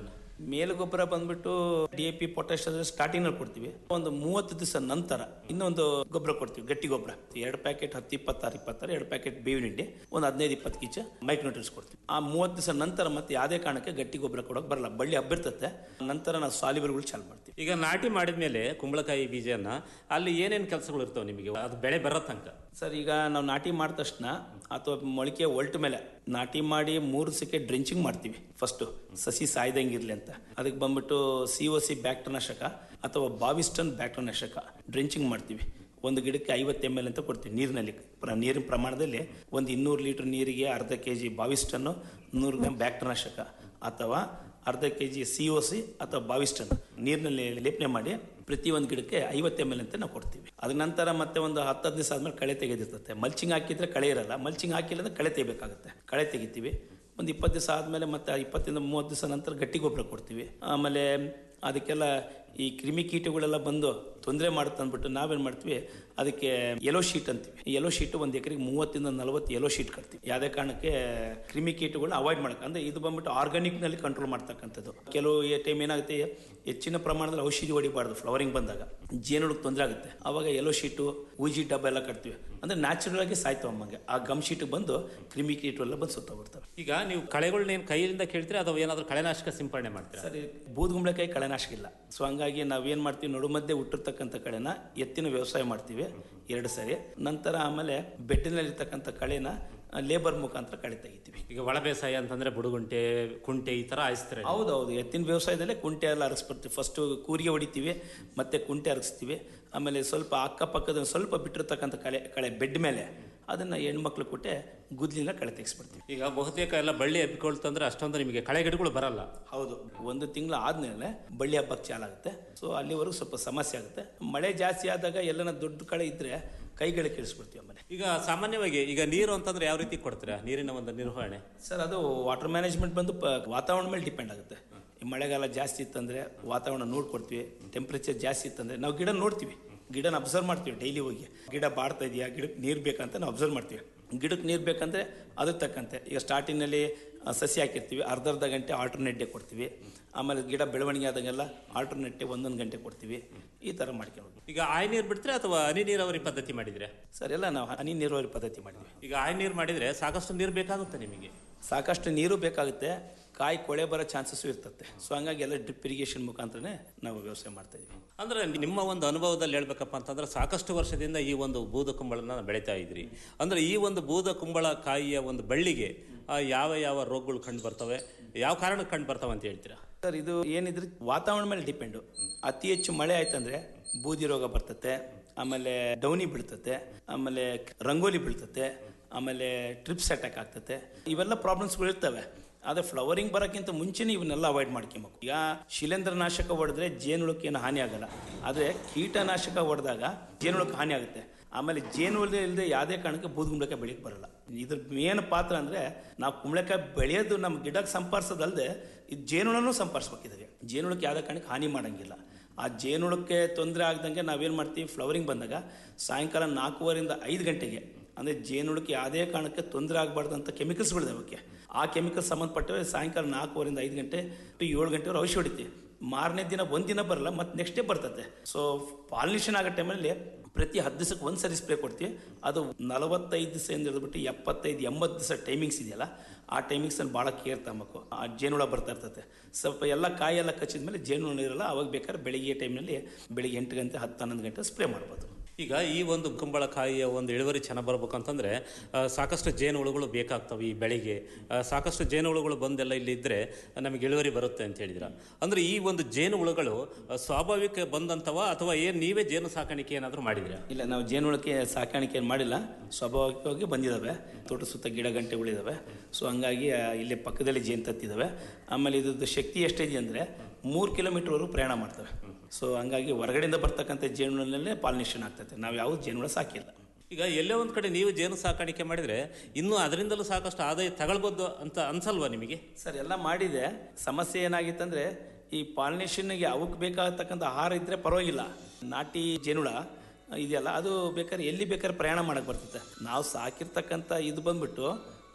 ಮೇಲು ಗೊಬ್ಬರ ಬಂದ್ಬಿಟ್ಟು D A P potash starting ನಲ್ಲಿ ಕೊಡ್ತೀವಿ ಒಂದು ಮೂವತ್ತು ದಿವಸ ನಂತರ ಇನ್ನೊಂದು ಗೊಬ್ಬರ ಕೊಡ್ತೀವಿ ಗಟ್ಟಿ ಗೊಬ್ಬರ ಎರಡು ಪ್ಯಾಕೆಟ್ ಹತ್ತು ಇಪ್ಪತ್ತಾರು ಇಪ್ಪತ್ತಾರು ಎರಡು ಪ್ಯಾಕೆಟ್ ಬೇವಿನ ಹಿಂಡಿ ಒಂದು ಹದಿನೈದು ಇಪ್ಪತ್ತು ಕಿಚ ಮೈಕ್ರೋಟ್ರಿಸ್ ಕೊಡ್ತೀವಿ ಆ ಮೂವತ್ತು ದಿವಸ ನಂತರ ಮತ್ತೆ ಯಾವುದೇ ಕಾರಣಕ್ಕೆ ಗಟ್ಟಿ ಗೊಬ್ಬರ ಕೊಡೋಕೆ ಬರಲ್ಲ ಬಳ್ಳಿ ಹಬ್ಬಿರ್ತತೆ ನಂತರ ನಾವು ಸಾಲಿಬಲ್ಗಳು ಚಾಲು ಮಾಡ್ತೀವಿ ಈಗ ನಾಟಿ ಮಾಡಿದ್ಮೇಲೆ ಕುಂಬಳಕಾಯಿ ಬೀಜನ ಅಲ್ಲಿ ಏನೇನು ಕೆಲಸಗಳು ಇರ್ತವೆ ನಿಮಗೆ ಅದು ಬೆಳೆ ಬರೋ ತನಕ ಸರ್ ಈಗ ನಾವು ನಾಟಿ ಮಾಡಿದ ತಕ್ಷಣ ಅಥವಾ ಮೊಳಕೆ ಒಲ್ಟ ಮೇಲೆ ನಾಟಿ ಮಾಡಿ ಮೂರು ದಿವಸಕ್ಕೆ ಡ್ರೆಂಚಿಂಗ್ ಮಾಡ್ತೀವಿ ಫಸ್ಟು ಸಸಿ ಸಾಯ್ದಂಗಿರ್ಲಿ ಅಂತ ಅದಕ್ಕೆ ಬಂದ್ಬಿಟ್ಟು ಸಿ ಒ ಸಿ ಬ್ಯಾಕ್ಟರ್ನಾಶಕ ಅಥವಾ ಬಾವಿಸ್ಟನ್ ಬ್ಯಾಕ್ಟರ್ನಾಶಕ ಡ್ರೆಂಚಿಂಗ್ ಮಾಡ್ತೀವಿ ಒಂದು ಗಿಡಕ್ಕೆ ಐವತ್ತು ಎಮ್ ಎಲ್ ಅಂತ ಕೊಡ್ತೀವಿ ನೀರಿನಲ್ಲಿ ಪ್ರ- ನೀರಿನ ಪ್ರಮಾಣದಲ್ಲಿ ಒಂದು ಇನ್ನೂರು ಲೀಟರ್ ನೀರಿಗೆ ಅರ್ಧ ಕೆ ಜಿ ಬಾವಿಸ್ಟನ್ನು ನೂರು ಗ್ರಾಮ್ ಬ್ಯಾಕ್ಟರ್ನಾಶಕ ಅಥವಾ ಅರ್ಧ K G C O C ಅಥವಾ ಬಾವಿಸ್ಟನ್ ನೀರಿನಲ್ಲಿ ಲೇಪನೆ ಮಾಡಿ ಪ್ರತಿ ಒಂದು ಗಿಡಕ್ಕೆ ಐವತ್ತು ಎಮ್ ಎಲ್ ಅಂತ ನಾವು ಕೊಡ್ತೀವಿ ಅದ ನಂತರ ಮತ್ತೆ ಒಂದು ಹತ್ತು ಹದಿನೈದು ದಿವಸ ಆದ್ಮೇಲೆ ಕಳೆ ತೆಗೆದಿರ್ತದೆ ಮಲ್ಚಿಂಗ್ ಹಾಕಿದ್ರೆ ಕಳೆ ಇರಲ್ಲ ಮಲ್ಚಿಂಗ್ ಹಾಕಿಲ್ಲ ಅಂದ್ರೆ ಕಳೆ ತೆಗಿಬೇಕಾಗುತ್ತೆ ಕಳೆ ತೆಗಿತೀವಿ ಒಂದು ಇಪ್ಪತ್ತು ದಿವಸ ಆದಮೇಲೆ ಮತ್ತೆ ಇಪ್ಪತ್ತರಿಂದ ಮೂವತ್ತು ದಿವಸ ನಂತರ ಗಟ್ಟಿ ಗೊಬ್ಬರ ಕೊಡ್ತೀವಿ ಆಮೇಲೆ ಅದಕ್ಕೆಲ್ಲ ಈ ಕ್ರಿಮಿ ಕೀಟಗಳೆಲ್ಲ ಬಂದು ತೊಂದರೆ ಮಾಡುತ್ತೆ ಅಂದ್ಬಿಟ್ಟು ನಾವೇನು ಮಾಡ್ತೀವಿ ಅದಕ್ಕೆ ಯೆಲೋ ಶೀಟ್ ಅಂತೀವಿ ಯೆಲೋ ಶೀಟ್ ಒಂದು ಎಕರೆಗೆ ಮೂವತ್ತಿಂದ ನಲವತ್ತು ಯೆಲೋ ಶೀಟ್ ಕಟ್ತೀವಿ ಯಾವುದೇ ಕಾರಣಕ್ಕೆ ಕ್ರಿಮಿ ಕೀಟಗಳನ್ನ ಅವಾಯ್ಡ್ ಮಾಡಕ್ಕೆ ಅಂದ್ರೆ ಇದು ಬಂದ್ಬಿಟ್ಟು ಆರ್ಗಾನಿಕ್ನಲ್ಲಿ ಕಂಟ್ರೋಲ್ ಮಾಡ್ತಕ್ಕಂಥದ್ದು ಕೆಲವು ಟೈಮ್ ಏನಾಗುತ್ತೆ ಹೆಚ್ಚಿನ ಪ್ರಮಾಣದಲ್ಲಿ ಔಷಧಿ ಹೊಡಿಬಾರ್ದು ಫ್ಲವರಿಂಗ್ ಬಂದಾಗ ಜೇನುಳಕ್ಕೆ ತೊಂದರೆ ಆಗುತ್ತೆ ಅವಾಗ ಯೆಲೋ ಶೀಟು ಊಜಿ ಡಬ್ಬ ಎಲ್ಲ ಕಟ್ತೀವಿ ಅಂದ್ರೆ ನ್ಯಾಚುರಲ್ ಆಗಿ ಸಾಯ್ತಾವ ಅಮ್ಮಂಗೆ ಆ ಗಮ್ ಶೀಟ್ ಬಂದು ಕ್ರಿಮಿ ಕೀಟ ಎಲ್ಲ ಬಂದು ಸುತ್ತಬಿಡ್ತವೆ ಈಗ ನೀವು ಕಳೆಗಳನ್ನೇನು ಕೈಯಿಂದ ಕೇಳ್ತೀರಾ ಅಥವಾ ಏನಾದರೂ ಕಳೆನಾಶಕ ಸಿಂಪಡಣೆ ಮಾಡ್ತೀರಾ ಸರಿ ಬೂದುಗುಂಬಳಕಾಯಿ ಕಳೆನಾಶಕ ಇಲ್ಲ ಸೊ ಹಂಗಾಗಿ ನಾವೇನ್ ಮಾಡ್ತೀವಿ ನಡುಮಧ್ಯೆ ಹುಟ್ಟಿರ್ತಕ್ಕಂಥ ಕಳೆನ ಎತ್ತಿನ ವ್ಯವಸಾಯ ಮಾಡ್ತೀವಿ ಎರಡು ಸರಿ ನಂತರ ಆಮೇಲೆ ಬೆಡ್ಡಿನಲ್ಲಿರ್ತಕ್ಕಂಥ ಕಳೆನ ಲೇಬರ್ ಮುಖಾಂತರ ಕಳೆ ತೆಗಿತೀವಿ ಈಗ ಒಳ ಬೇಸಾಯ ಅಂತಂದ್ರೆ ಬುಡುಗುಂಟೆ ಕುಂಟೆ ಈ ತರ ಆಯಿಸ್ತಾರೆ ಹೌದೌದು ಎತ್ತಿನ ವ್ಯವಸಾಯದಲ್ಲೇ ಕುಂಟೆ ಎಲ್ಲ ಅರಗಿಸ್ಬಿಡ್ತೀವಿ ಫಸ್ಟ್ ಕೂರಿಗೆ ಹೊಡಿತೀವಿ ಮತ್ತೆ ಕುಂಟೆ ಅರಗಿಸ್ತೀವಿ ಆಮೇಲೆ ಸ್ವಲ್ಪ ಅಕ್ಕಪಕ್ಕದ ಸ್ವಲ್ಪ ಬಿಟ್ಟಿರ್ತಕ್ಕಂಥ ಕಳೆ ಕಳೆ ಬೆಡ್ ಮೇಲೆ ಅದನ್ನ ಹೆಣ್ಮಕ್ಳು ಕೊಟ್ಟೆ ಗುದ್ಲಿನ ಕಳೆ ತೆಗಿಸ್ಬಿಡ್ತೀವಿ ಈಗ ಬಹುತೇಕ ಎಲ್ಲ ಬಳ್ಳಿ ಹಬ್ಕೊಳ್ತಂದ್ರೆ ಅಷ್ಟೊಂದು ನಿಮಗೆ ಕಳೆ ಗಿಡಗಳು ಬರಲ್ಲ ಹೌದು ಒಂದು ತಿಂಗಳು ಆದ್ಮೇಲೆ ಬಳ್ಳಿ ಹಬ್ಬಕ್ಕೆ ಚಾಲಾಗುತ್ತೆ ಸೊ ಅಲ್ಲಿವರೆಗೂ ಸ್ವಲ್ಪ ಸಮಸ್ಯೆ ಆಗುತ್ತೆ ಮಳೆ ಜಾಸ್ತಿ ಆದಾಗ ಎಲ್ಲನ ದೊಡ್ಡ ಕಳೆ ಇದ್ರೆ ಕೈಗಳು ಕೇಳಿಸ್ಬಿಡ್ತೀವಿ ಆಮೇಲೆ ಈಗ ಸಾಮಾನ್ಯವಾಗಿ ಈಗ ನೀರು ಅಂತಂದ್ರೆ ಯಾವ ರೀತಿ ಕೊಡ್ತೀರಾ ನೀರಿನ ಒಂದು ನಿರ್ವಹಣೆ ಸರ್ ಅದು ವಾಟರ್ ಮ್ಯಾನೇಜ್ಮೆಂಟ್ ಬಂದು ಪ- ವಾತಾವರಣ ಮೇಲೆ ಡಿಪೆಂಡ್ ಆಗುತ್ತೆ ಈ ಮಳೆಗಾಲ ಜಾಸ್ತಿ ಇತ್ತಂದ್ರೆ ವಾತಾವರಣ ನೋಡ್ಕೊಡ್ತೀವಿ ಟೆಂಪ್ರೇಚರ್ ಜಾಸ್ತಿ ಇತ್ತಂದ್ರೆ ನಾವು ಗಿಡ ನೋಡ್ತೀವಿ ಗಿಡನ ಅಬ್ಸರ್ವ್ ಮಾಡ್ತೀವಿ ಡೈಲಿ ಹೋಗಿ ಗಿಡ ಬಾಡ್ತಾ ಇದೆಯಾ ಗಿಡಕ್ಕೆ ನೀರು ಬೇಕಂತ ನಾವು ಅಬ್ಸರ್ವ್ ಮಾಡ್ತೀವಿ ಗಿಡಕ್ಕೆ ನೀರು ಬೇಕಂದ್ರೆ ಅದಕ್ಕೆ ತಕ್ಕಂತೆ ಈಗ ಸ್ಟಾರ್ಟಿಂಗ್ನಲ್ಲಿ ಆ, ಸಸಿ ಹಾಕಿರ್ತೀವಿ ಅರ್ಧ ಅರ್ಧ ಗಂಟೆ ಆಲ್ಟರ್ನೇಟ್ ಡೇ ಕೊಡ್ತೀವಿ ಆಮೇಲೆ ಗಿಡ ಬೆಳವಣಿಗೆ ಆದಾಗೆಲ್ಲ ಆಲ್ಟರ್ನೇಟ್ ಡೇ ಒಂದೊಂದು ಗಂಟೆ ಕೊಡ್ತೀವಿ ಈ ಥರ ಮಾಡ್ಕೊಂಡು ಈಗ ಆಯ್ ನೀರು ಬಿಡ್ತೀರಾ ಅಥವಾ ಹನಿ ನೀರಾವರಿ ಪದ್ಧತಿ ಮಾಡಿದ್ರೆ ಸರ್ ಎಲ್ಲ ನಾವು ಹನಿ ನೀರಾವರಿ ಪದ್ಧತಿ ಮಾಡಿದ್ವಿ ಈಗ ಆಯ್ ನೀರು ಮಾಡಿದ್ರೆ ಸಾಕಷ್ಟು ನೀರು ಬೇಕಾಗುತ್ತೆ ನಿಮಗೆ ಸಾಕಷ್ಟು ನೀರು ಬೇಕಾಗುತ್ತೆ ಕಾಯಿ ಕೊಳೆ ಬರೋ ಚಾನ್ಸಸ್ಸು ಇರ್ತದೆ ಸೊ ಹಂಗಾಗಿ ಎಲ್ಲ ಡ್ರಿಪ್ ಇರಿಗೇಷನ್ ಮುಖಾಂತರನೇ ನಾವು ವ್ಯವಸಾಯ ಮಾಡ್ತಾ ಇದೀವಿ ಅಂದ್ರೆ ನಿಮ್ಮ ಒಂದು ಅನುಭವದಲ್ಲಿ ಹೇಳ್ಬೇಕಪ್ಪ ಅಂತಂದ್ರೆ ಸಾಕಷ್ಟು ವರ್ಷದಿಂದ ಈ ಒಂದು ಬೂದ ಕುಂಬಳನ ಬೆಳೀತಾ ಇದ್ರಿ ಅಂದ್ರೆ ಈ ಒಂದು ಬೂದ ಕುಂಬಳ ಕಾಯಿಯ ಒಂದು ಬಳ್ಳಿಗೆ ಆ, ಯಾವ ಯಾವ ರೋಗಗಳು ಕಂಡು ಬರ್ತವೆ ಯಾವ ಕಾರಣಕ್ಕೆ ಕಂಡು ಬರ್ತವೆ ಅಂತ ಹೇಳ್ತೀರಾ ಸರ್ ಇದು ಏನಿದ್ರೆ ವಾತಾವರಣ ಮೇಲೆ ಡಿಪೆಂಡು ಅತಿ ಹೆಚ್ಚು ಮಳೆ ಆಯ್ತಂದ್ರೆ ಬೂದಿ ರೋಗ ಬರ್ತತೆ ಆಮೇಲೆ ಡೌನಿ ಬೀಳ್ತತೆ ಆಮೇಲೆ ರಂಗೋಲಿ ಬೀಳ್ತತೆ ಆಮೇಲೆ ಟ್ರಿಪ್ಸ್ ಅಟ್ಯಾಕ್ ಆಗ್ತತೆ ಇವೆಲ್ಲ ಪ್ರಾಬ್ಲಮ್ಸ್ಗಳು ಇರ್ತವೆ ಆದರೆ ಫ್ಲವರಿಂಗ್ ಬರೋಕ್ಕಿಂತ ಮುಂಚೆನೇ ಇವನ್ನೆಲ್ಲ ಅವಾಯ್ಡ್ ಮಾಡ್ಕೊಬೇಕು ಈಗ ಶಿಲೇಂಧ್ರ ನಾಶಕ ಹೊಡೆದ್ರೆ ಜೇನುಳಕ್ಕೆ ಏನು ಹಾನಿ ಆಗಲ್ಲ ಆದರೆ ಕೀಟನಾಶಕ ಹೊಡೆದಾಗ ಜೇನುಳಕ್ಕೆ ಹಾನಿ ಆಗುತ್ತೆ ಆಮೇಲೆ ಜೇನುಹುಳ ಇಲ್ಲದೆ ಯಾವುದೇ ಕಾರಣಕ್ಕೆ ಬೂದು ಕುಂಬಳಕಾಯಿ ಬೆಳೆಯಕ್ಕೆ ಬರಲ್ಲ ಇದ್ರ ಮೇನ್ ಪಾತ್ರ ಅಂದರೆ ನಾವು ಕುಂಬಳಕಾಯಿ ಬೆಳೆಯೋದು ನಮ್ಮ ಗಿಡಕ್ಕೆ ಸಂಪರ್ಸೋದಲ್ಲದೆ ಇದು ಜೇನುಳನೂ ಸಂಪರ್ಸ್ಬೇಕಿದೆ ಜೇನುಳಕ್ಕೆ ಯಾವುದೇ ಕಾರಣಕ್ಕೆ ಹಾನಿ ಮಾಡಂಗಿಲ್ಲ ಆ ಜೇನುಳಕ್ಕೆ ತೊಂದರೆ ಆಗ್ದಂಗೆ ನಾವೇನು ಮಾಡ್ತೀವಿ ಫ್ಲವರಿಂಗ್ ಬಂದಾಗ ಸಾಯಂಕಾಲ ನಾಲ್ಕೂವರೆಯಿಂದ ಐದು ಗಂಟೆಗೆ ಅಂದರೆ ಜೇನುಳಕ್ಕೆ ಯಾವುದೇ ಕಾರಣಕ್ಕೆ ತೊಂದರೆ ಆಗಬಾರ್ದು ಅಂತ ಕೆಮಿಕಲ್ಸ್ಗಳಿದೆ ಅವಕ್ಕೆ ಆ ಕೆಮಿಕಲ್ಸ್ ಸಂಬಂಧಪಟ್ಟವೆ ಸಾಯಂಕಾಲ ನಾಲ್ಕೂವರೆಯಿಂದ ಐದು ಗಂಟೆ ಟು ಏಳು ಗಂಟೆವರೆಗೆ ಔಷಧಿ ಹೊಡಿತೀವಿ ಮಾರನೇ ದಿನ ಒಂದು ದಿನ ಬರಲ್ಲ ಮತ್ತು ನೆಕ್ಸ್ಟ್ ಡೇ ಬರ್ತದೆ ಸೊ ಪಾಲಿನೇಷನ್ ಆಗೋ ಟೈಮಲ್ಲಿ ಪ್ರತಿ ಹತ್ತು ದಿವಸಕ್ಕೆ ಒಂದು ಸರಿ ಸ್ಪ್ರೇ ಕೊಡ್ತೀವಿ ಅದು ನಲವತ್ತೈದು ದಿವಸದಿಂದ ಹಿಡಿದ್ಬಿಟ್ಟು ಎಪ್ಪತ್ತೈದು ಎಂಬತ್ತು ದಿವಸ ಟೈಮಿಂಗ್ಸ್ ಇದೆಯಲ್ಲ ಆ ಟೈಮಿಂಗ್ಸಲ್ಲಿ ಭಾಳ ಕೇರ್ ತಗೋಬೇಕು ಆ ಜೇನುಳ ಬರ್ತಾ ಇರ್ತದೆ ಸ್ವಲ್ಪ ಎಲ್ಲ ಕಾಯಿ ಎಲ್ಲ ಕಚ್ಚಿದ ಮೇಲೆ ಜೇನುಳ ಇರಲ್ಲ ಅವಾಗ ಬೇಕಾದ್ರೆ ಬೆಳಿಗ್ಗೆ ಟೈಮ್ನಲ್ಲಿ ಬೆಳಿಗ್ಗೆ ಎಂಟು ಗಂಟೆ ಹತ್ತು ಹನ್ನೊಂದು ಗಂಟೆ ಸ್ಪ್ರೇ ಮಾಡ್ಬೋದು ಈಗ ಈ ಒಂದು ಕುಂಬಳಕಾಯಿಯ ಒಂದು ಇಳುವರಿ ಚೆನ್ನಾಗಿ ಬರ್ಬೇಕಂತಂದ್ರೆ ಆ, ಸಾಕಷ್ಟು ಜೇನುಹುಳುಗಳು ಬೇಕಾಗ್ತವೆ ಈ ಬೆಳೆಗೆ ಆ, ಸಾಕಷ್ಟು ಜೇನುಹುಳುಗಳು ಬಂದೆಲ್ಲ ಇಲ್ಲಿ ಇದ್ರೆ ನಮಗೆ ಇಳುವರಿ ಬರುತ್ತೆ ಅಂತ ಹೇಳಿದ್ರ ಅಂದ್ರೆ ಈ ಒಂದು ಜೇನುಹುಳುಗಳು ಆ, ಸ್ವಾಭಾವಿಕ ಬಂದಂತವ ಅಥವಾ ಏನ್ ನೀವೇ ಜೇನು ಸಾಕಾಣಿಕೆ ಏನಾದರೂ ಮಾಡಿದ್ರಾ ಇಲ್ಲ ನಾವು ಜೇನುಳಕ್ಕೆ ಸಾಕಾಣಿಕೆ ಏನು ಮಾಡಿಲ್ಲ ಸ್ವಾಭಾವಿಕವಾಗಿ ಬಂದಿದ್ದಾವೆ ತೋಟ ಸುತ್ತ ಗಿಡ ಗಂಟೆಗಳಿದ್ದಾವೆ ಸೊ ಹಂಗಾಗಿ ಆ, ಇಲ್ಲಿ ಪಕ್ಕದಲ್ಲಿ ಜೇನು ತತ್ತಿದ್ದಾವೆ ಆಮೇಲೆ ಇದ್ರದ್ದು ಶಕ್ತಿ ಎಷ್ಟಿದೆ ಅಂದರೆ ಮೂರು ಕಿಲೋಮೀಟರ್ವರೆಗೂ ಪ್ರಯಾಣ ಮಾಡ್ತವೆ ಸೊ ಹಂಗಾಗಿ ಹೊರಗಡೆಯಿಂದ ಬರ್ತಕ್ಕಂಥ ಜೇನುಳಲ್ಲೇ ಪಾಲಿನೇಷನ್ ಆಗ್ತದೆ ನಾವು ಯಾವ ಜೇನುಳ ಸಾಕಿಲ್ಲ ಈಗ ಎಲ್ಲೇ ಒಂದು ಕಡೆ ನೀವು ಜೇನು ಸಾಕಾಣಿಕೆ ಮಾಡಿದ್ರೆ ಇನ್ನೂ ಅದರಿಂದಲೂ ಸಾಕಷ್ಟು ಆದಾಯ ತಗೊಳ್ಬೋದು ಅಂತ ಅನ್ಸಲ್ವಾ ನಿಮಗೆ ಸರ್ ಎಲ್ಲ ಮಾಡಿದೆ ಸಮಸ್ಯೆ ಏನಾಗಿತ್ತಂದ್ರೆ ಈ ಪಾಲಿನೇಷನ್ಗೆ ಅವಕ್ಕೆ ಬೇಕಾಗತಕ್ಕಂಥ ಆಹಾರ ಇದ್ರೆ ಪರವಾಗಿಲ್ಲ ನಾಟಿ ಜೇನುಳ ಇದೆಯಲ್ಲ ಅದು ಬೇಕಾದ್ರೆ ಎಲ್ಲಿ ಬೇಕಾದ್ರೆ ಪ್ರಯಾಣ ಮಾಡಕ್ಕೆ ಬರ್ತದೆ ನಾವು ಸಾಕಿರ್ತಕ್ಕಂಥ ಇದು ಬಂದ್ಬಿಟ್ಟು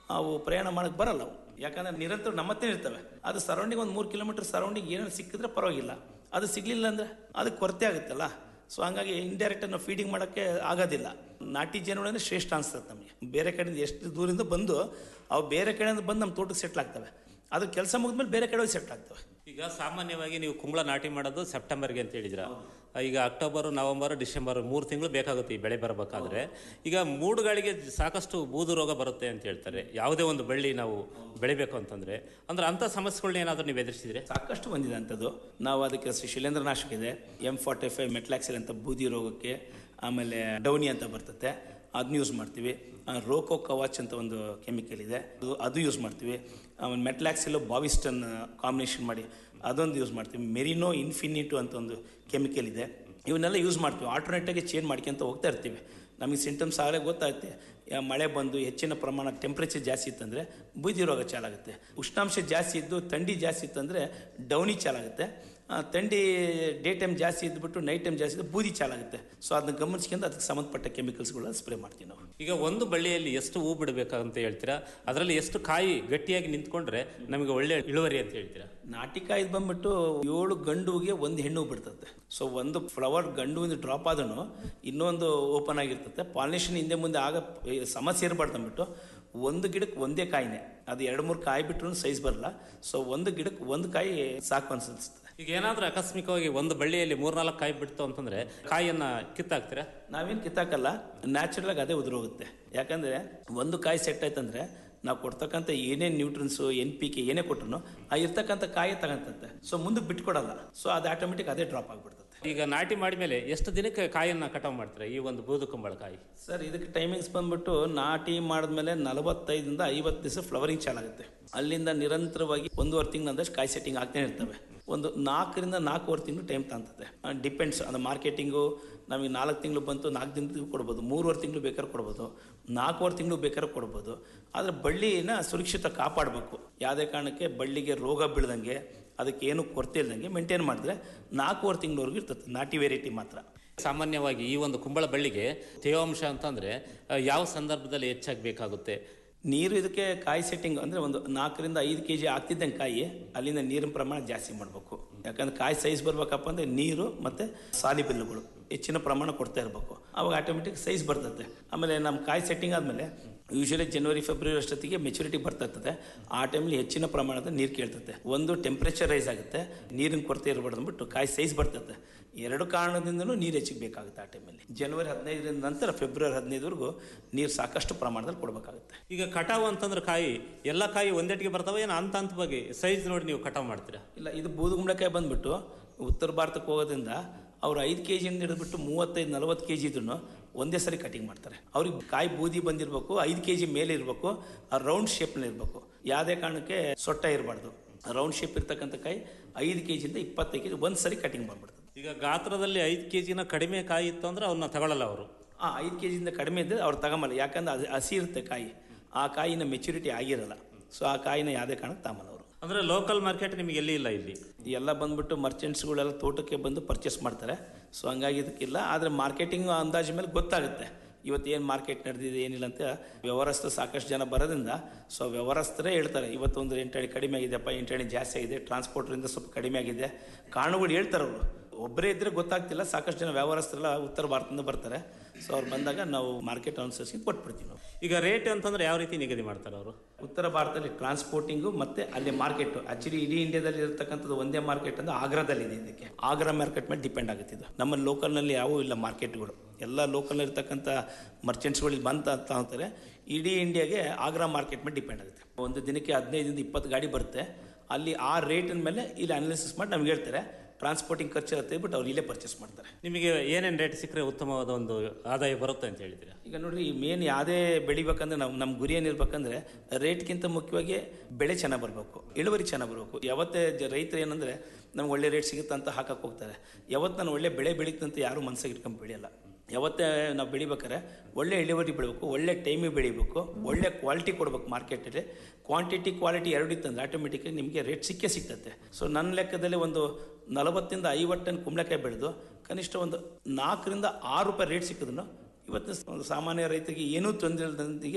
ಅವು ಪ್ರಯಾಣ ಮಾಡಕ್ಕೆ ಬರಲ್ಲ ಅವು ಯಾಕಂದ್ರೆ ನಿರಂತರ ನಮ್ಮತ್ತೇ ಇರ್ತವೆ ಅದು ಸರೌಂಡಿಂಗ್ ಒಂದು ಮೂರು ಕಿಲೋಮೀಟರ್ ಸರೌಂಡಿಂಗ್ ಏನಾದ್ರು ಸಿಕ್ಕಿದ್ರೆ ಪರವಾಗಿಲ್ಲ ಅದು ಸಿಗ್ಲಿಲ್ಲ ಅಂದ್ರೆ ಅದಕ್ಕೆ ಕೊರತೆ ಆಗುತ್ತಲ್ಲ ಸೊ ಹಂಗಾಗಿ ಇಂಡೈರೆಕ್ಟ್ ನಾವು ಫೀಡಿಂಗ್ ಮಾಡೋಕ್ಕೆ ಆಗೋದಿಲ್ಲ ನಾಟಿ ಜೇನುಗಳಂದ್ರೆ ಶ್ರೇಷ್ಠ ಅನ್ಸ್ತದೆ ನಮಗೆ ಬೇರೆ ಕಡೆಯಿಂದ ಎಷ್ಟು ದೂರಿಂದ ಬಂದು ಅವು ಬೇರೆ ಕಡೆಯಿಂದ ಬಂದು ನಮ್ಮ ತೋಟಕ್ಕೆ ಸೆಟ್ಲ್ ಆಗ್ತವೆ ಅದು ಕೆಲಸ ಮುಗಿದ್ಮೇಲೆ ಬೇರೆ ಕಡೆ ಸೆಟ್ಲ್ ಆಗ್ತವೆ ಈಗ ಸಾಮಾನ್ಯವಾಗಿ ನೀವು ಕುಂಬಳ ನಾಟಿ ಮಾಡೋದು ಸೆಪ್ಟೆಂಬರ್ಗೆ ಅಂತ ಹೇಳಿದ್ರ ಈಗ ಅಕ್ಟೋಬರ್ ನವೆಂಬರ್ ಡಿಸೆಂಬರ್ ಮೂರು ತಿಂಗಳು ಬೇಕಾಗುತ್ತೆ ಈ ಬೆಳೆ ಬರಬೇಕಾದ್ರೆ ಈಗ ಮೂಡುಗಳಿಗೆ ಸಾಕಷ್ಟು ಬೂದು ರೋಗ ಬರುತ್ತೆ ಅಂತ ಹೇಳ್ತಾರೆ ಯಾವುದೇ ಒಂದು ಬಳ್ಳಿ ನಾವು ಬೆಳಿಬೇಕು ಅಂತಂದ್ರೆ ಅಂದ್ರೆ ಅಂಥ ಸಮಸ್ಯೆಗಳನ್ನ ಏನಾದರೂ ನೀವು ಎದುರಿಸಿದ್ರೆ ಸಾಕಷ್ಟು ಬಂದಿದೆ ಅಂಥದ್ದು ನಾವು ಅದಕ್ಕೆ ಶ್ರೀ ಶಿಲೇಂದ್ರನಾಶಕ ಇದೆ ಎಮ್ ಫಾರ್ಟಿ ಫೈವ್ ಮೆಟ್ಲಾಕ್ಸಿಲ್ ಅಂತ ಬೂದಿ ರೋಗಕ್ಕೆ ಆಮೇಲೆ ಡೌನಿ ಅಂತ ಬರ್ತತೆ ಅದನ್ನ ಯೂಸ್ ಮಾಡ್ತೀವಿ ಆ, ರೋಕೋ ಕವಾಚ್ ಅಂತ ಒಂದು ಕೆಮಿಕಲ್ ಇದೆ ಅದು ಅದು ಯೂಸ್ ಮಾಡ್ತೀವಿ ಆಮೇಲೆ ಮೆಟ್ಲಾಕ್ಸಿಲು ಬಾವಿಸ್ಟನ್ ಕಾಂಬಿನೇಷನ್ ಮಾಡಿ ಅದೊಂದು ಯೂಸ್ ಮಾಡ್ತೀವಿ ಮೆರಿನೋ ಇನ್ಫಿನಿಟು ಅಂತ ಒಂದು ಕೆಮಿಕಲ್ ಇದೆ ಇವನ್ನೆಲ್ಲ ಯೂಸ್ ಮಾಡ್ತೀವಿ ಆಲ್ಟರ್ನೇಟಾಗಿ ಚೇಂಜ್ ಮಾಡ್ಕೊಂತ ಹೋಗ್ತಾ ಇರ್ತೀವಿ ನಮಗೆ ಸಿಂಟಮ್ಸ್ ಆಗಲೇ ಗೊತ್ತಾಗುತ್ತೆ ಯಾ- ಮಳೆ ಬಂದು ಹೆಚ್ಚಿನ ಪ್ರಮಾಣ ಟೆಂಪ್ರೇಚರ್ ಜಾಸ್ತಿ ಇತ್ತಂದರೆ ಬೂದಿ ರೋಗ ಚಾಲಾಗುತ್ತೆ ಉಷ್ಣಾಂಶ ಜಾಸ್ತಿ ಇದ್ದು ಥಂಡಿ ಜಾಸ್ತಿ ಇತ್ತಂದರೆ ಡೌನಿ ಚಾಲಾಗುತ್ತೆ ಆ, ಥಂಡಿ ಡೇ ಟೈಮ್ ಜಾಸ್ತಿ ಇದ್ಬಿಟ್ಟು ನೈಟ್ ಟೈಮ್ ಜಾಸ್ತಿ ಇದ್ದು ಬೂದಿ ಚಾಲಾಗುತ್ತೆ ಸೊ ಅದನ್ನ ಗಮನಿಸ್ಕೊಂಡು ಅದಕ್ಕೆ ಸಂಬಂಧಪಟ್ಟ ಕೆಮಿಕಲ್ಸ್ಗಳನ್ನ ಸ್ಪ್ರೇ ಮಾಡ್ತೀವಿ ನಾವು ಈಗ ಒಂದು ಬಳ್ಳಿಯಲ್ಲಿ ಎಷ್ಟು ಹೂ ಬಿಡಬೇಕಂತ ಹೇಳ್ತೀರಾ ಅದರಲ್ಲಿ ಎಷ್ಟು ಕಾಯಿ ಗಟ್ಟಿಯಾಗಿ ನಿಂತ್ಕೊಂಡ್ರೆ ನಮಗೆ ಒಳ್ಳೆ ಇಳುವರಿ ಅಂತ ಹೇಳ್ತೀರಾ ನಾಟಿಕಾಯ್ದು ಬಂದ್ಬಿಟ್ಟು ಏಳು ಗಂಡುಗೆ ಒಂದು ಹೆಣ್ಣು ಬಿಡ್ತದೆ ಸೊ ಒಂದು ಫ್ಲವರ್ ಗಂಡು ಡ್ರಾಪ್ ಆದ್ರೂ ಇನ್ನೊಂದು ಓಪನ್ ಆಗಿರ್ತದೆ ಪಾಲಿನೇಷನ್ ಹಿಂದೆ ಮುಂದೆ ಆಗ ಸಮಸ್ಯೆ ಇರಬಾರ್ದು ಅಂದ್ಬಿಟ್ಟು ಒಂದು ಗಿಡಕ್ಕೆ ಒಂದೇ ಕಾಯಿನೇ ಅದು ಎರಡು ಮೂರು ಕಾಯಿ ಬಿಟ್ರು ಸೈಜ್ ಬರಲ್ಲ ಸೊ ಒಂದು ಗಿಡಕ್ಕೆ ಒಂದು ಕಾಯಿ ಸಾಕು ಅನ್ಸುತ್ತೆ ಈಗ ಏನಾದರೂ ಆಕಸ್ಮಿಕವಾಗಿ ಒಂದು ಬಳ್ಳಿಯಲ್ಲಿ ಮೂರ್ನಾಲ್ಕು ಕಾಯಿ ಬಿಡ್ತು ಅಂತಂದ್ರೆ ಕಾಯಿಯನ್ನ ಕಿತ್ತಾಕ್ತೀರಾ ನಾವೇನು ಕಿತ್ತಾಕಲ್ಲ ನ್ಯಾಚುರಲ್ ಆಗಿ ಅದೇ ಉದುರೋಗುತ್ತೆ ಯಾಕಂದ್ರೆ ಒಂದು ಕಾಯಿ ಸೆಟ್ ಆಯ್ತಂದ್ರೆ ನಾವು ಕೊಡ್ತಕ್ಕಂಥ ಏನೇ ನ್ಯೂಟ್ರನ್ಸು ಎನ್ ಪಿ ಕೆ ಏನೇ ಕೊಟ್ಟರು ಆ ಇರ್ತಕ್ಕಂಥ ಕಾಯಿ ತಗೊಂತಂತೆ ಸೊ ಮುಂದಕ್ಕೆ ಬಿಟ್ಕೊಡಲ್ಲ ಸೊ ಅದು ಆಟೋಮೆಟಿಕ್ ಅದೇ ಡ್ರಾಪ್ ಆಗ್ಬಿಡ್ತದೆ ಈಗ ನಾಟಿ ಮಾಡಿದ್ಮೇಲೆ ಎಷ್ಟು ದಿನಕ್ಕೆ ಕಾಯನ್ನ ಕಟಾವ್ ಮಾಡ್ತೀರಾ ಈ ಒಂದು ಬೂದು ಕುಂಬಳಕಾಯಿ ಸರ್ ಇದಕ್ಕೆ ಟೈಮಿಂಗ್ಸ್ ಬಂದ್ಬಿಟ್ಟು ನಾಟಿ ಮಾಡಿದ್ಮೇಲೆ ನಲವತ್ತೈದರಿಂದ ಐವತ್ತು ದಿವಸ ಫ್ಲವರಿಂಗ್ ಚಾಲಾಗುತ್ತೆ ಅಲ್ಲಿಂದ ನಿರಂತರವಾಗಿ ಒಂದೂವರೆ ತಿಂಗಳಂದಷ್ಟು ಕಾಯಿ ಸೆಟ್ಟಿಂಗ್ ಆಗ್ತಾನೆ ಇರ್ತವೆ ಒಂದು ನಾಲ್ಕರಿಂದ ನಾಲ್ಕೂವರೆ ತಿಂಗಳು ಟೈಮ್ ತಗೊಂತದೆ ಡಿಪೆಂಡ್ಸ್ ಅದು ಮಾರ್ಕೆಟಿಂಗು ನಮಗೆ ನಾಲ್ಕು ತಿಂಗಳು ಬಂತು ನಾಲ್ಕು ದಿನದ ಕೊಡ್ಬೋದು ಮೂರುವರೆ ತಿಂಗಳು ಬೇಕಾದ್ರೆ ಕೊಡ್ಬೋದು ನಾಲ್ಕೂವರೆ ತಿಂಗಳು ಬೇಕಾದ್ರೆ ಕೊಡ್ಬೋದು ಆದರೆ ಬಳ್ಳಿನ ಸುರಕ್ಷಿತ ಕಾಪಾಡಬೇಕು ಯಾವುದೇ ಕಾರಣಕ್ಕೆ ಬಳ್ಳಿಗೆ ರೋಗ ಬೀಳ್ದಂಗೆ ಅದಕ್ಕೆ ಏನು ಕೊರತೆ ಇಲ್ದಂಗೆ ಮೇಂಟೈನ್ ಮಾಡಿದ್ರೆ ನಾಲ್ಕೂವರೆ ತಿಂಗಳವರೆಗೂ ಇರ್ತದೆ ನಾಟಿ ವೆರೈಟಿ ಮಾತ್ರ ಸಾಮಾನ್ಯವಾಗಿ ಈ ಒಂದು ಕುಂಬಳ ಬಳ್ಳಿಗೆ ತೇವಾಂಶ ಅಂತಂದ್ರೆ ಆ, ಯಾವ ಸಂದರ್ಭದಲ್ಲಿ ಹೆಚ್ಚಾಗಿ ಬೇಕಾಗುತ್ತೆ ನೀರು ಇದಕ್ಕೆ ಕಾಯಿ ಸೆಟ್ಟಿಂಗ್ ಅಂದರೆ ಒಂದು ನಾಲ್ಕರಿಂದ ಐದು ಕೆ ಜಿ ಆಗ್ತಿದ್ದಂಗೆ ಕಾಯಿ ಅಲ್ಲಿಂದ ನೀರಿನ ಪ್ರಮಾಣ ಜಾಸ್ತಿ ಮಾಡಬೇಕು ಯಾಕಂದ್ರೆ ಕಾಯಿ ಸೈಜ್ ಬರ್ಬೇಕಪ್ಪ ಅಂದರೆ ನೀರು ಮತ್ತು ಸಾಲಿಬಿಲ್ಲುಗಳು ಹೆಚ್ಚಿನ ಪ್ರಮಾಣ ಕೊಡ್ತಾ ಇರಬೇಕು ಅವಾಗ ಆಟೋಮೆಟಿಕ್ ಸೈಜ್ ಬರ್ತದೆ ಆಮೇಲೆ ನಮ್ಮ ಕಾಯಿ ಸೆಟ್ಟಿಂಗ್ ಆದಮೇಲೆ ಯೂಶಲಿ ಜನವರಿ ಫೆಬ್ರವರಿ ಅಷ್ಟೊತ್ತಿಗೆ ಮೆಚುರಿಟಿ ಬರ್ತಾ ಇರ್ತದೆ ಆ ಟೈಮಲ್ಲಿ ಹೆಚ್ಚಿನ ಪ್ರಮಾಣದ ನೀರು ಕೇಳ್ತದೆ ಒಂದು ಟೆಂಪ್ರೇಚರ್ ರೈಸ್ ಆಗುತ್ತೆ ನೀರಿನ ಕೊರತೆ ಇರಬಾರ್ದು ಅಂದ್ಬಿಟ್ಟು ಕಾಯಿ ಸೈಜ್ ಬರ್ತದೆ ಎರಡು ಕಾರಣದಿಂದನೂ ನೀರು ಹೆಚ್ಚಿಗೆ ಬೇಕಾಗುತ್ತೆ ಆ ಟೈಮಲ್ಲಿ ಜನವರಿ ಹದಿನೈದರಿಂದ ನಂತರ ಫೆಬ್ರವರಿ ಹದಿನೈದವರೆಗೂ ನೀರು ಸಾಕಷ್ಟು ಪ್ರಮಾಣದಲ್ಲಿ ಕೊಡಬೇಕಾಗುತ್ತೆ ಈಗ ಕಟಾವು ಅಂತಂದ್ರೆ ಕಾಯಿ ಎಲ್ಲ ಕಾಯಿ ಒಂದೆಟ್ಟಿಗೆ ಬರ್ತಾವ ಏನು ಹಂತ ಹಂತವಾಗಿ ಸೈಜ್ ನೋಡಿ ನೀವು ಕಟಾವು ಮಾಡ್ತೀರಾ ಇಲ್ಲ ಇದು ಬೂದುಗುಂಬಳಕಾಯಿ ಬಂದ್ಬಿಟ್ಟು ಉತ್ತರ ಭಾರತಕ್ಕೆ ಹೋಗೋದ್ರಿಂದ ಅವ್ರು ಐದು ಕೆ ಜಿಯಿಂದ ಹಿಡಿದ್ಬಿಟ್ಟು ಮೂವತ್ತೈದು ನಲವತ್ತು ಕೆ ಜಿ ಇದನ್ನು ಒಂದೇ ಸರಿ ಕಟಿಂಗ್ ಮಾಡ್ತಾರೆ ಅವ್ರಿಗೆ ಕಾಯಿ ಬೂದಿ ಬಂದಿರಬೇಕು ಐದು ಕೆ ಜಿ ಮೇಲೆ ಇರಬೇಕು ಆ ರೌಂಡ್ ಶೇಪ್ನಲ್ಲಿ ಇರಬೇಕು ಯಾವುದೇ ಕಾರಣಕ್ಕೆ ಸೊಟ್ಟ ಇರಬಾರ್ದು ರೌಂಡ್ ಶೇಪ್ ಇರ್ತಕ್ಕಂಥ ಕಾಯಿ ಐದು ಕೆ ಜಿಯಿಂದ ಇಪ್ಪತ್ತೈದು ಕೆ ಜಿ ಒಂದು ಸರಿ ಕಟಿಂಗ್ ಮಾಡ್ಬಿಡ್ತದೆ ಈಗ ಗಾತ್ರದಲ್ಲಿ ಐದು ಕೆ ಜಿನ ಕಡಿಮೆ ಕಾಯಿ ಇತ್ತು ಅಂದ್ರೆ ಅವನ್ನ ತಗೊಳ್ಳಲ್ಲ ಅವರು ಆ ಐದು ಕೆ ಜಿಯಿಂದ ಕಡಿಮೆ ಇದ್ದರೆ ಅವ್ರು ತಗೊಂಬಲ್ಲ ಯಾಕಂದ್ರೆ ಅದು ಹಸಿ ಇರುತ್ತೆ ಕಾಯಿ ಆ ಕಾಯಿನ ಮೆಚುರಿಟಿ ಆಗಿರಲ್ಲ ಸೊ ಆ ಕಾಯಿನ ಯಾವುದೇ ಕಾರಣಕ್ಕೆ ತಗೊಂಬಲ್ಲ ಅವರು ಅಂದ್ರೆ ಲೋಕಲ್ ಮಾರ್ಕೆಟ್ ನಿಮಗೆ ಎಲ್ಲಿ ಇಲ್ಲ ಇಲ್ಲಿ ಎಲ್ಲ ಬಂದ್ಬಿಟ್ಟು ಮರ್ಚೆಂಟ್ಸ್ಗಳೆಲ್ಲ ತೋಟಕ್ಕೆ ಬಂದು ಪರ್ಚೇಸ್ ಮಾಡ್ತಾರೆ ಸೊ ಹಂಗಾಗಿ ಇದಕ್ಕಿಲ್ಲ ಆದರೆ ಮಾರ್ಕೆಟಿಂಗ್ ಅಂದಾಜು ಮೇಲೆ ಗೊತ್ತಾಗುತ್ತೆ ಇವತ್ತು ಏನು ಮಾರ್ಕೆಟ್ ನಡೆದಿದೆ ಏನಿಲ್ಲ ಅಂತ ವ್ಯವಹಾರಸ್ಥರು ಸಾಕಷ್ಟು ಜನ ಬರೋದ್ರಿಂದ ಸೊ ವ್ಯವಹಾರಸ್ಥರೇ ಹೇಳ್ತಾರೆ ಇವತ್ತೊಂದು ಎಂಟಣಿ ಕಡಿಮೆ ಆಗಿದೆಪ್ಪ ಎಂಟಣಿ ಜಾಸ್ತಿ ಆಗಿದೆ ಟ್ರಾನ್ಸ್ಪೋರ್ಟ್ರಿಂದ ಸ್ವಲ್ಪ ಕಡಿಮೆ ಆಗಿದೆ ಕಾರಣಗಳು ಹೇಳ್ತಾರೆ ಅವರು ಒಬ್ಬರೇ ಇದ್ದರೆ ಗೊತ್ತಾಗ್ತಿಲ್ಲ ಸಾಕಷ್ಟು ಜನ ವ್ಯವಹಾರಸ್ಥರೆಲ್ಲ ಉತ್ತರ ಭಾರತದಿಂದ ಬರ್ತಾರೆ ಸೊ ಅವ್ರು ಬಂದಾಗ ನಾವು ಮಾರ್ಕೆಟ್ ಅನುಸರಿಸಿ ಕೊಟ್ಬಿಡ್ತೀವಿ ನಾವು ಈಗ ರೇಟ್ ಅಂತಂದ್ರೆ ಯಾವ ರೀತಿ ನಿಗದಿ ಮಾಡ್ತಾರೆ ಅವರು ಉತ್ತರ ಭಾರತದಲ್ಲಿ ಟ್ರಾನ್ಸ್ಪೋರ್ಟಿಂಗು ಮತ್ತೆ ಅಲ್ಲಿ ಮಾರ್ಕೆಟ್ ಆಕ್ಚುಲಿ ಇಡೀ ಇಂಡಿಯಾದಲ್ಲಿ ಇರತಕ್ಕಂಥದ್ದು ಒಂದೇ ಮಾರ್ಕೆಟ್ ಅಂದ್ರೆ ಆಗ್ರಾದಲ್ಲಿ ಇದೆ ಇದಕ್ಕೆ ಆಗ್ರಾ ಮಾರ್ಕೆಟ್ ಮೇಲೆ ಡಿಪೆಂಡ್ ಆಗುತ್ತೆ ಇದು ನಮ್ಮ ಲೋಕಲ್ನಲ್ಲಿ ಯಾವೂ ಇಲ್ಲ ಮಾರ್ಕೆಟ್ಗಳು ಎಲ್ಲ ಲೋಕಲ್ ಇರ್ತಕ್ಕಂಥ ಮರ್ಚೆಂಟ್ಸ್ಗಳು ಬಂತ ಅಂತ ಅಂತಾರೆ ಇಡೀ ಇಂಡಿಯಾಗೆ ಆಗ್ರಾ ಮಾರ್ಕೆಟ್ ಮೇಲೆ ಡಿಪೆಂಡ್ ಆಗುತ್ತೆ ಒಂದು ದಿನಕ್ಕೆ ಹದಿನೈದರಿಂದ ಇಪ್ಪತ್ತು ಗಾಡಿ ಬರುತ್ತೆ ಅಲ್ಲಿ ಆ ರೇಟಿನ ಮೇಲೆ ಇಲ್ಲಿ ಅನಾಲಿಸಿಸ್ ಮಾಡಿ ನಮ್ಗೆ ಹೇಳ್ತಾರೆ ಟ್ರಾನ್ಸ್ಪೋರ್ಟಿಂಗ್ ಖರ್ಚು ಇರುತ್ತೆ ಬಿಟ್ಟು ಅವ್ರು ಇಲ್ಲೇ ಪರ್ಚೇಸ್ ಮಾಡ್ತಾರೆ ನಿಮಗೆ ಏನೇನು ರೇಟ್ ಸಿಕ್ಕರೆ ಉತ್ತಮವಾದ ಒಂದು ಆದಾಯ ಬರುತ್ತೆ ಅಂತ ಹೇಳಿದ್ದೀರಾ ಈಗ ನೋಡ್ರಿ ಈ ಮೇನ್ ಯಾವುದೇ ಬೆಳಿಬೇಕಂದ್ರೆ ನಾವು ನಮ್ಮ ಗುರಿ ಏನಿರ್ಬೇಕಂದ್ರೆ ರೇಟ್ಗಿಂತ ಮುಖ್ಯವಾಗಿ ಬೆಳೆ ಚೆನ್ನಾಗಿ ಬರಬೇಕು ಇಳುವರಿ ಚೆನ್ನಾಗಿ ಬರಬೇಕು ಯಾವತ್ತೇ ಜ- ರೈತರು ಏನಂದ್ರೆ ನಮ್ಗೆ ಒಳ್ಳೆ ರೇಟ್ ಸಿಗುತ್ತೆ ಅಂತ ಹಾಕಕ್ಕೆ ಹೋಗ್ತಾರೆ ಯಾವತ್ತು ನಾನು ಒಳ್ಳೆ ಬೆಳೆ ಬೆಳೀತಂತ ಯಾರು ಮನಸ್ಸಿಗೆ ಇಟ್ಕೊಂಡು ಬೆಳೆಯಲ್ಲ ಯಾವತ್ತೇ ನಾವು ಬೆಳಿಬೇಕಾದ್ರೆ ಒಳ್ಳೆ ಇಳುವರಿ ಬೆಳಿಬೇಕು ಒಳ್ಳೆ ಟೈಮಿಗೆ ಬೆಳಿಬೇಕು ಒಳ್ಳೆ ಕ್ವಾಲಿಟಿ ಕೊಡ್ಬೇಕು ಮಾರ್ಕೆಟಲ್ಲಿ ಕ್ವಾಂಟಿಟಿ ಕ್ವಾಲಿಟಿ ಎರಡು ಇತ್ತಂದ್ರೆ ಆಟೋಮೆಟಿಕಾಗಿ ನಿಮಗೆ ರೇಟ್ ಸಿಕ್ಕೇ ಸಿಗ್ತದೆ ಸೊ ನನ್ನ ಲೆಕ್ಕದಲ್ಲಿ ಒಂದು ನಲವತ್ತಿಂದ ಐವತ್ತು ಟನ್ ಕುಂಬಳಕಾಯಿ ಬೆಳೆದು ಕನಿಷ್ಠ ಒಂದು ನಾಲ್ಕರಿಂದ ಆರು ರೂಪಾಯಿ ರೇಟ್ ಸಿಕ್ಕಿದ್ರು ಇವತ್ತು ಒಂದು ಸಾಮಾನ್ಯ ರೈತರಿಗೆ ಏನೂ ತೊಂದರೆ ಇಲ್ಲದಂತಿಗೆ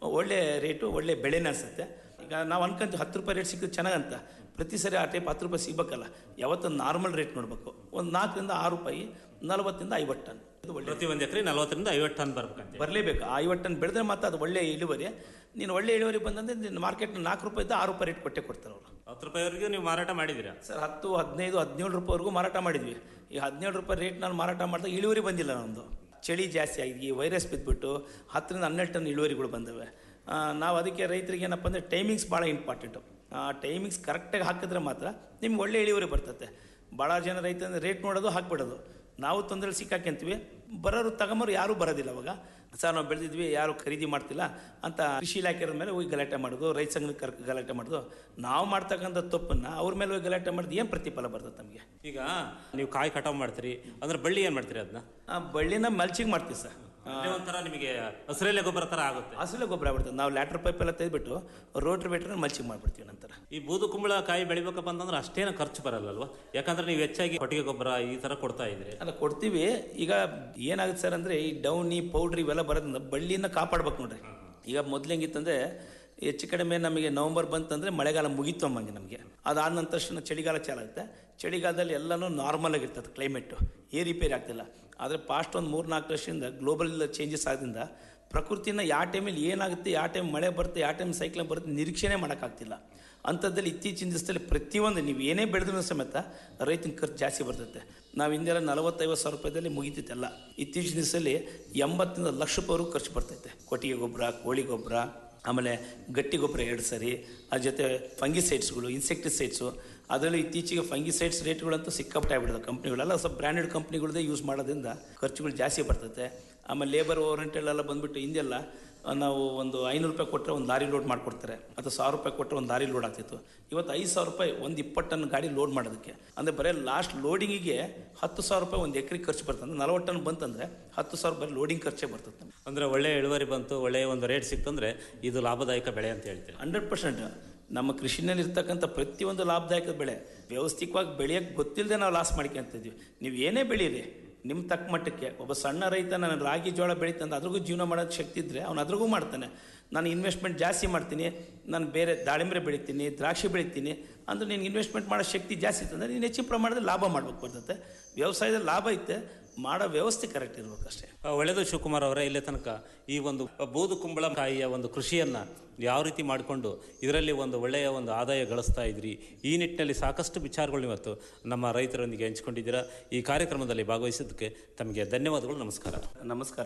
ಒಳ್ಳೆ ರೇಟು ಒಳ್ಳೆ ಬೆಳೆನೇ ಅನಿಸುತ್ತೆ ಈಗ ನಾವು ಅನ್ಕೊಂತೀವಿ ಹತ್ತು ರೂಪಾಯಿ ರೇಟ್ ಸಿಕ್ಕಿದ್ರೆ ಚೆನ್ನಾಗಂತ ಪ್ರತಿ ಸರಿ ಆ ಟೈಪ್ ಹತ್ತು ರೂಪಾಯಿ ಸಿಗ್ಬೇಕಲ್ಲ ಯಾವತ್ತೂ ನಾರ್ಮಲ್ ರೇಟ್ ನೋಡಬೇಕು ಒಂದು ನಾಲ್ಕರಿಂದ ಆರು ರೂಪಾಯಿ ನಲವತ್ತಿಂದ ಐವತ್ತು ಟನ್ ಇದು ಒಳ್ಳೆ ಪ್ರತಿ ಒಂದು ಎಕರೆ ನಲವತ್ತರಿಂದ ಐವತ್ತು ಟನ್ ಬರ್ಬೇಕಂತೆ ಬರಲೇಬೇಕು ಆ ಐವತ್ತು ಟನ್ ಬೆಳೆದ್ರೆ ಮಾತ್ರ ಅದು ಒಳ್ಳೆ ಇಳುವರಿ ನೀನು ಒಳ್ಳೆ ಇಳುವರಿ ಬಂದಂದ್ರೆ ನಿನ್ನ ಮಾರ್ಕೆಟ್ ನಾಲ್ಕು ರೂಪಾಯಿಂದ ಆರು ರೂಪಾಯಿ ರೇಟ್ ಕೊಟ್ಟೆ ಕೊಡ್ತಾರೆ ಅವರು ಹತ್ತು ರೂಪಾಯಿವರೆಗೂ ನೀವು ಮಾರಾಟ ಮಾಡಿದ್ದೀರಾ ಸರ್ ಹತ್ತು ಹದಿನೈದು ಹದಿನೇಳು ರೂಪಾಯಿವರೆಗೂ ಮಾರಾಟ ಮಾಡಿದ್ವಿ ಈ ಹದಿನೇಳು ರೂಪಾಯಿ ರೇಟ್ ನಾನು ಮಾರಾಟ ಮಾಡಿದಾಗ ಇಳುವರಿ ಬಂದಿಲ್ಲ ನಮ್ಮದು ಚಳಿ ಜಾಸ್ತಿ ಆಗಿ ಈ ವೈರಸ್ ಬಿದ್ದುಬಿಟ್ಟು ಹತ್ತರಿಂದ ಹನ್ನೆರಡು ಟನ್ ಇಳುವರಿಗಳು ಬಂದವೆ ಆ, ನಾವು ಅದಕ್ಕೆ ರೈತರಿಗೆ ಏನಪ್ಪ ಅಂದರೆ ಟೈಮಿಂಗ್ಸ್ ಭಾಳ ಇಂಪಾರ್ಟೆಂಟು ಆ ಟೈಮಿಂಗ್ಸ್ ಕರೆಕ್ಟಾಗಿ ಹಾಕಿದ್ರೆ ಮಾತ್ರ ನಿಮ್ಗೆ ಒಳ್ಳೆ ಇಳುವರಿ ಬರ್ತದೆ ಭಾಳ ಜನ ರೈತ ರೇಟ್ ನೋಡೋದು ಹಾಕ್ಬಿಡೋದು ನಾವು ತೊಂದರೆ ಸಿಕ್ಕಾಕ್ಯಂತೀವಿ ಬರೋರು ತಗೊಂಬರು ಯಾರೂ ಬರೋದಿಲ್ಲ ಅವಾಗ ಸರ್ ನಾವು ಬೆಳೆದಿದ್ವಿ ಯಾರು ಖರೀದಿ ಮಾಡ್ತಿಲ್ಲ ಅಂತ ಕೃಷಿ ಇಲಾಖೆ ಮೇಲೆ ಹೋಗಿ ಗಲಾಟೆ ಮಾಡೋದು ರೈತ ಸಂಘದ ಕರ್ ಗಲಾಟೆ ಮಾಡೋದು ನಾವು ಮಾಡ್ತಕ್ಕಂಥ ತಪ್ಪನ್ನ ಅವ್ರ ಮೇಲೆ ಹೋಗಿ ಗಲಾಟೆ ಮಾಡಿದ್ರೆ ಏನು ಪ್ರತಿಫಲ ಬರ್ತದೆ ನಮಗೆ ಈಗ ನೀವು ಕಾಯಿ ಕಟಾವು ಮಾಡ್ತೀರಿ ಅಂದ್ರೆ ಬಳ್ಳಿ ಏನು ಮಾಡ್ತೀರಿ ಅದನ್ನ ಆ ಬಳ್ಳಿನ ಮಲ್ಚಿಂಗ್ ಮಾಡ್ತೀವಿ ಸರ್ ಒಂಥರ ನಿಮಗೆ ಹಸಿರೆಲೆ ಗೊಬ್ಬರ ತರ ಆಗುತ್ತೆ ಹಸಿರು ಗೊಬ್ಬರ ಆಗ್ಬಿಡ್ತದೆ ನಾವು ಲ್ಯಾಟ್ರ್ ಪೈಪ್ ಎಲ್ಲ ತೆಗೆದ್ಬಿಟ್ಟು ರೋಟ್ರಿ ಬೇಟ್ರೆ ಮಲ್ಚಿಂಗ್ ಮಾಡ್ಬಿಡ್ತೀವಿ ನಂತರ ಈ ಬೂದು ಕುಂಬಳ ಕಾಯಿ ಬೆಳಿಬೇಕಪ್ಪ ಅಂತಂದ್ರೆ ಅಷ್ಟೇನು ಖರ್ಚು ಬರಲ್ಲಲ್ವಾ ಯಾಕಂದ್ರೆ ನೀವು ಹೆಚ್ಚಾಗಿ ಕೊಟ್ಟಿಗೆ ಗೊಬ್ಬರ ಈ ತರ ಕೊಡ್ತಾ ಇದ್ರಿ ಅಲ್ಲ ಕೊಡ್ತೀವಿ ಈಗ ಏನಾಗುತ್ತೆ ಸರ್ ಅಂದರೆ ಈ ಡೌನಿ ಪೌಡ್ರ್ ಇವೆಲ್ಲ ಬರೋದ್ರಿಂದ ಬಳ್ಳಿನ ಕಾಪಾಡ್ಬೇಕು ನೋಡ್ರಿ ಈಗ ಮೊದ್ಲು ಹೆಂಗಿತ್ತಂದ್ರೆ ಹೆಚ್ಚು ಕಡಿಮೆ ನಮಗೆ ನವಂಬರ್ ಬಂತಂದ್ರೆ ಮಳೆಗಾಲ ಮುಗೀತು ಅಮ್ಮಂಗೆ ನಮಗೆ ಅದಾದ ನಂತರ ತಕ್ಷಣ ಚಳಿಗಾಲ ಚಾಲಾಗುತ್ತೆ ಚಳಿಗಾಲದಲ್ಲಿ ಎಲ್ಲನೂ ನಾರ್ಮಲ್ ಆಗಿರ್ತದೆ ಕ್ಲೈಮೇಟು ಏ ರಿಪೇರಿ ಆಗ್ತಿಲ್ಲ ಆದರೆ ಪಾಸ್ಟ್ ಒಂದು ಮೂರು ನಾಲ್ಕು ವರ್ಷದಿಂದ ಗ್ಲೋಬಲ್ ಚೇಂಜಸ್ ಆದ್ರಿಂದ ಪ್ರಕೃತಿನ ಯಾವ ಟೈಮಲ್ಲಿ ಏನಾಗುತ್ತೆ ಯಾವ ಟೈಮ್ ಮಳೆ ಬರುತ್ತೆ ಯಾವ ಟೈಮ್ ಸೈಕ್ಲೋನ್ ಬರುತ್ತೆ ನಿರೀಕ್ಷೆನೇ ಮಾಡೋಕ್ಕಾಗ್ತಿಲ್ಲ ಅಂಥದ್ದಲ್ಲಿ ಇತ್ತೀಚಿನ ದಿವಸದಲ್ಲಿ ಪ್ರತಿಯೊಂದು ನೀವು ಏನೇ ಬೆಳೆದ್ರೂ ಸಮೇತ ರೈತನ ಖರ್ಚು ಜಾಸ್ತಿ ಬರ್ತೈತೆ ನಾವು ಹಿಂದೆಲ್ಲ ನಲವತ್ತೈವತ್ತು ಸಾವಿರ ರೂಪಾಯಿದಲ್ಲಿ ಮುಗಿತಿತ್ತಲ್ಲ ಇತ್ತೀಚಿನ ದಿವಸದಲ್ಲಿ ಎಂಬತ್ತರಿಂದ ಲಕ್ಷ ರೂಪಾಯಿವರೆಗೂ ಖರ್ಚು ಬರ್ತೈತೆ ಕೊಟ್ಟಿಗೆ ಗೊಬ್ಬರ ಕೋಳಿ ಗೊಬ್ಬರ ಆಮೇಲೆ ಗಟ್ಟಿ ಗೊಬ್ಬರ ಎರಡು ಸರಿ ಅದ್ರ ಜೊತೆ ಫಂಗಿಸೈಡ್ಸ್ಗಳು ಇನ್ಸೆಕ್ಟಿಸೈಡ್ಸು ಅದರಲ್ಲೂ ಇತ್ತೀಚೆಗೆ ಫಂಗಿಸೈಡ್ಸ್ ರೇಟ್ಗಳಂತೂ ಸಿಕ್ಕಾಪಟ್ಟೆ ಆಗ್ಬಿಡುತ್ತೆ ಕಂಪ್ನಿಗಳೆಲ್ಲ ಸ್ವಲ್ಪ ಬ್ರ್ಯಾಂಡೆಡ್ ಕಂಪ್ನಿಗಳದೇ ಯೂಸ್ ಮಾಡೋದ್ರಿಂದ ಖರ್ಚುಗಳು ಜಾಸ್ತಿ ಬರ್ತೈತೆ ಆಮೇಲೆ ಲೇಬರ್ ಓರಿಯೆಂಟೆಲ್ಲ ಬಂದುಬಿಟ್ಟು ಹಿಂದೆಲ್ಲ ಆ, ನಾವು ಒಂದು ಐನೂರು ರೂಪಾಯಿ ಕೊಟ್ಟರೆ ಒಂದು ಲಾರಿ ಲೋಡ್ ಮಾಡಿಕೊಡ್ತಾರೆ ಅಥವಾ ಸಾವಿರ ರೂಪಾಯಿ ಕೊಟ್ಟರೆ ಒಂದು ಲಾರಿ ಲೋಡ್ ಆಗ್ತಿತ್ತು ಇವತ್ತು ಐದು ಸಾವಿರ ರೂಪಾಯಿ ಒಂದು ಇಪ್ಪತ್ತು ಟನ್ ಗಾಡಿ ಲೋಡ್ ಮಾಡೋದಕ್ಕೆ ಅಂದರೆ ಬರೀ ಲಾಸ್ಟ್ ಲೋಡಿಂಗಿಗೆ ಹತ್ತು ಸಾವಿರ ರೂಪಾಯಿ ಒಂದು ಎಕರೆಗೆ ಖರ್ಚು ಬರ್ತದೆ ಅಂದ್ರೆ ನಲವತ್ತು ಟನ್ ಬಂತಂದರೆ ಹತ್ತು ಸಾವಿರ ಬರೀ ಲೋಡಿಂಗ್ ಖರ್ಚೇ ಬರ್ತದೆ ನಮ್ಗೆ ಅಂದ್ರೆ ಒಳ್ಳೆ ಇಳುವರಿ ಬಂತು ಒಳ್ಳೆಯ ಒಂದು ರೇಟ್ ಸಿಕ್ತಂದ್ರೆ ಇದು ಲಾಭದಾಯಕ ಬೆಳೆ ಅಂತ ಹೇಳ್ತೀರಿ ಹಂಡ್ರೆಡ್ ಪರ್ಸೆಂಟ್ ನಮ್ಮ ಕೃಷಿನಲ್ಲಿ ಇರ್ತಕ್ಕಂಥ ಪ್ರತಿಯೊಂದು ಲಾಭದಾಯಕ ಬೆಳೆ ವ್ಯವಸ್ಥಿತವಾಗಿ ಬೆಳೆಯೋಕ್ಕೆ ಗೊತ್ತಿಲ್ಲದೆ ನಾವು ಲಾಸ್ ಮಾಡ್ಕೊಂತಿದ್ವಿ ನೀವು ಏನೇ ಬೆಳೀರಿ ನಿಮ್ಮ ತಕ್ಕ ಮಟ್ಟಕ್ಕೆ ಒಬ್ಬ ಸಣ್ಣ ರೈತ ನಾನು ರಾಗಿ ಜೋಳ ಬೆಳೀತಂದ್ರೆ ಅದ್ರಿಗೂ ಜೀವನ ಮಾಡೋದು ಶಕ್ತಿ ಇದ್ದರೆ ಅವ್ನು ಅದ್ರಿಗೂ ಮಾಡ್ತಾನೆ ನಾನು ಇನ್ವೆಸ್ಟ್ಮೆಂಟ್ ಜಾಸ್ತಿ ಮಾಡ್ತೀನಿ ನಾನು ಬೇರೆ ದಾಳಿಂಬೆ ಬೆಳಿತೀನಿ ದ್ರಾಕ್ಷಿ ಬೆಳಿತೀನಿ ಅಂದ್ರೆ ನೀನು ಇನ್ವೆಸ್ಟ್ಮೆಂಟ್ ಮಾಡೋ ಶಕ್ತಿ ಜಾಸ್ತಿ ಇತ್ತಂದ್ರೆ ನೀನು ಹೆಚ್ಚಿನ ಪ್ರಮಾಣದಲ್ಲಿ ಲಾಭ ಮಾಡ್ಬೇಕು ಬರ್ತದೆ ವ್ಯವಸಾಯದಲ್ಲಿ ಲಾಭ ಐತೆ ಮಾಡೋ ವ್ಯವಸ್ಥೆ ಕರೆಕ್ಟ್ ಇರ್ಬೇಕು ಅಷ್ಟೇ ಆ, ಒಳ್ಳೆಯದು ಶಿವಕುಮಾರ್ ಅವರೇ ಇಲ್ಲಿ ತನಕ ಈ ಒಂದು ಬೂದು ಕುಂಬಳಕಾಯಿಯ ಒಂದು ಕೃಷಿಯನ್ನ ಯಾವ ರೀತಿ ಮಾಡಿಕೊಂಡು ಇದರಲ್ಲಿ ಒಂದು ಒಳ್ಳೆಯ ಒಂದು ಆದಾಯ ಗಳಿಸ್ತಾ ಇದ್ರಿ ಈ ನಿಟ್ಟಿನಲ್ಲಿ ಸಾಕಷ್ಟು ವಿಚಾರಗಳು ಇವತ್ತು ನಮ್ಮ ರೈತರೊಂದಿಗೆ ಹಂಚಿಕೊಂಡಿದ್ದೀರಾ ಈ ಕಾರ್ಯಕ್ರಮದಲ್ಲಿ ಭಾಗವಹಿಸಿದ್ದಕ್ಕೆ ತಮಗೆ ಧನ್ಯವಾದಗಳು ನಮಸ್ಕಾರ ನಮಸ್ಕಾರ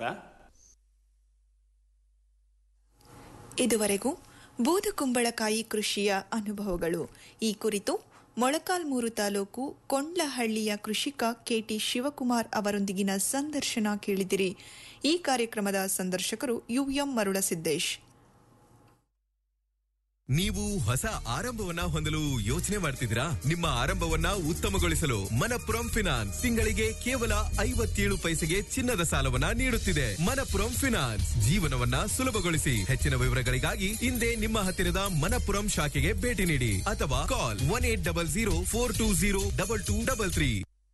ಇದುವರೆಗೂ ಬೂದುಕುಂಬಳಕಾಯಿ ಕೃಷಿಯ ಅನುಭವಗಳು ಈ ಕುರಿತು ಮೊಳಕಾಲ್ಮೂರು ತಾಲೂಕು ಕೊಂಡ್ಲಹಳ್ಳಿಯ ಕೃಷಿಕ ಕೆಟಿ ಶಿವಕುಮಾರ್ ಅವರೊಂದಿಗಿನ ಸಂದರ್ಶನ ಕೇಳಿದಿರಿ ಈ ಕಾರ್ಯಕ್ರಮದ ಸಂದರ್ಶಕರು ಯುಎಂ ಮರುಳಸಿದ್ದೇಶ್ ನೀವು ಹೊಸ ಆರಂಭವನ್ನ ಹೊಂದಲು ಯೋಚನೆ ಮಾಡ್ತಿದ್ದೀರಾ ನಿಮ್ಮ ಆರಂಭವನ್ನ ಉತ್ತಮಗೊಳಿಸಲು ಮನಪುರಂ ಫಿನಾನ್ಸ್ ತಿಂಗಳಿಗೆ ಕೇವಲ ಐವತ್ತೇಳು ಪೈಸೆಗೆ ಚಿನ್ನದ ಸಾಲವನ್ನ ನೀಡುತ್ತಿದೆ ಮನಪುರಂ ಫಿನಾನ್ಸ್ ಜೀವನವನ್ನ ಸುಲಭಗೊಳಿಸಿ ಹೆಚ್ಚಿನ ವಿವರಗಳಿಗಾಗಿ ಹಿಂದೆ ನಿಮ್ಮ ಹತ್ತಿರದ ಮನಪುರಂ ಶಾಖೆಗೆ ಭೇಟಿ ನೀಡಿ ಅಥವಾ call one eight double zero four two zero double two double three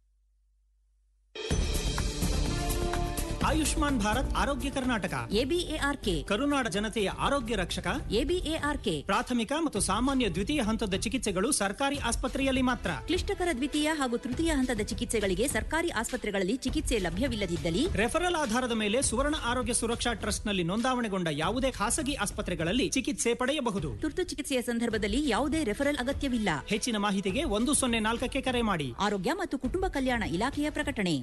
Ayushman Bharat ಆರೋಗ್ಯ ಕರ್ನಾಟಕ ಎಬಿಎಆರ್ಕೆ ಕರುನಾಡ ಜನತೆಯ ಆರೋಗ್ಯ ರಕ್ಷಕ ಎಬಿಎಆರ್ಕೆ ಪ್ರಾಥಮಿಕ ಮತ್ತು ಸಾಮಾನ್ಯ ದ್ವಿತೀಯ ಹಂತದ ಚಿಕಿತ್ಸೆಗಳು ಸರ್ಕಾರಿ ಆಸ್ಪತ್ರೆಯಲ್ಲಿ ಮಾತ್ರ ಕ್ಲಿಷ್ಟಕರ ದ್ವಿತೀಯ ಹಾಗೂ ತೃತೀಯ ಹಂತದ ಚಿಕಿತ್ಸೆಗಳಿಗೆ ಸರ್ಕಾರಿ ಆಸ್ಪತ್ರೆಗಳಲ್ಲಿ ಚಿಕಿತ್ಸೆ ಲಭ್ಯವಿಲ್ಲದಿದ್ದಲ್ಲಿ ರೆಫರಲ್ ಆಧಾರದ ಮೇಲೆ ಸುವರ್ಣ ಆರೋಗ್ಯ ಸುರಕ್ಷಾ ಟ್ರಸ್ಟ್ನಲ್ಲಿ ನೋಂದಾವಣೆಗೊಂಡ ಯಾವುದೇ ಖಾಸಗಿ ಆಸ್ಪತ್ರೆಗಳಲ್ಲಿ ಚಿಕಿತ್ಸೆ ಪಡೆಯಬಹುದು ತುರ್ತು ಚಿಕಿತ್ಸೆಯ ಸಂದರ್ಭದಲ್ಲಿ ಯಾವುದೇ ರೆಫರಲ್ ಅಗತ್ಯವಿಲ್ಲ ಹೆಚ್ಚಿನ ಮಾಹಿತಿಗೆ ಒಂದು ಸೊನ್ನೆ ನಾಲ್ಕಕ್ಕೆ ಕರೆ ಮಾಡಿ ಆರೋಗ್ಯ ಮತ್ತು ಕುಟುಂಬ ಕಲ್ಯಾಣ ಇಲಾಖೆಯ ಪ್ರಕಟಣೆ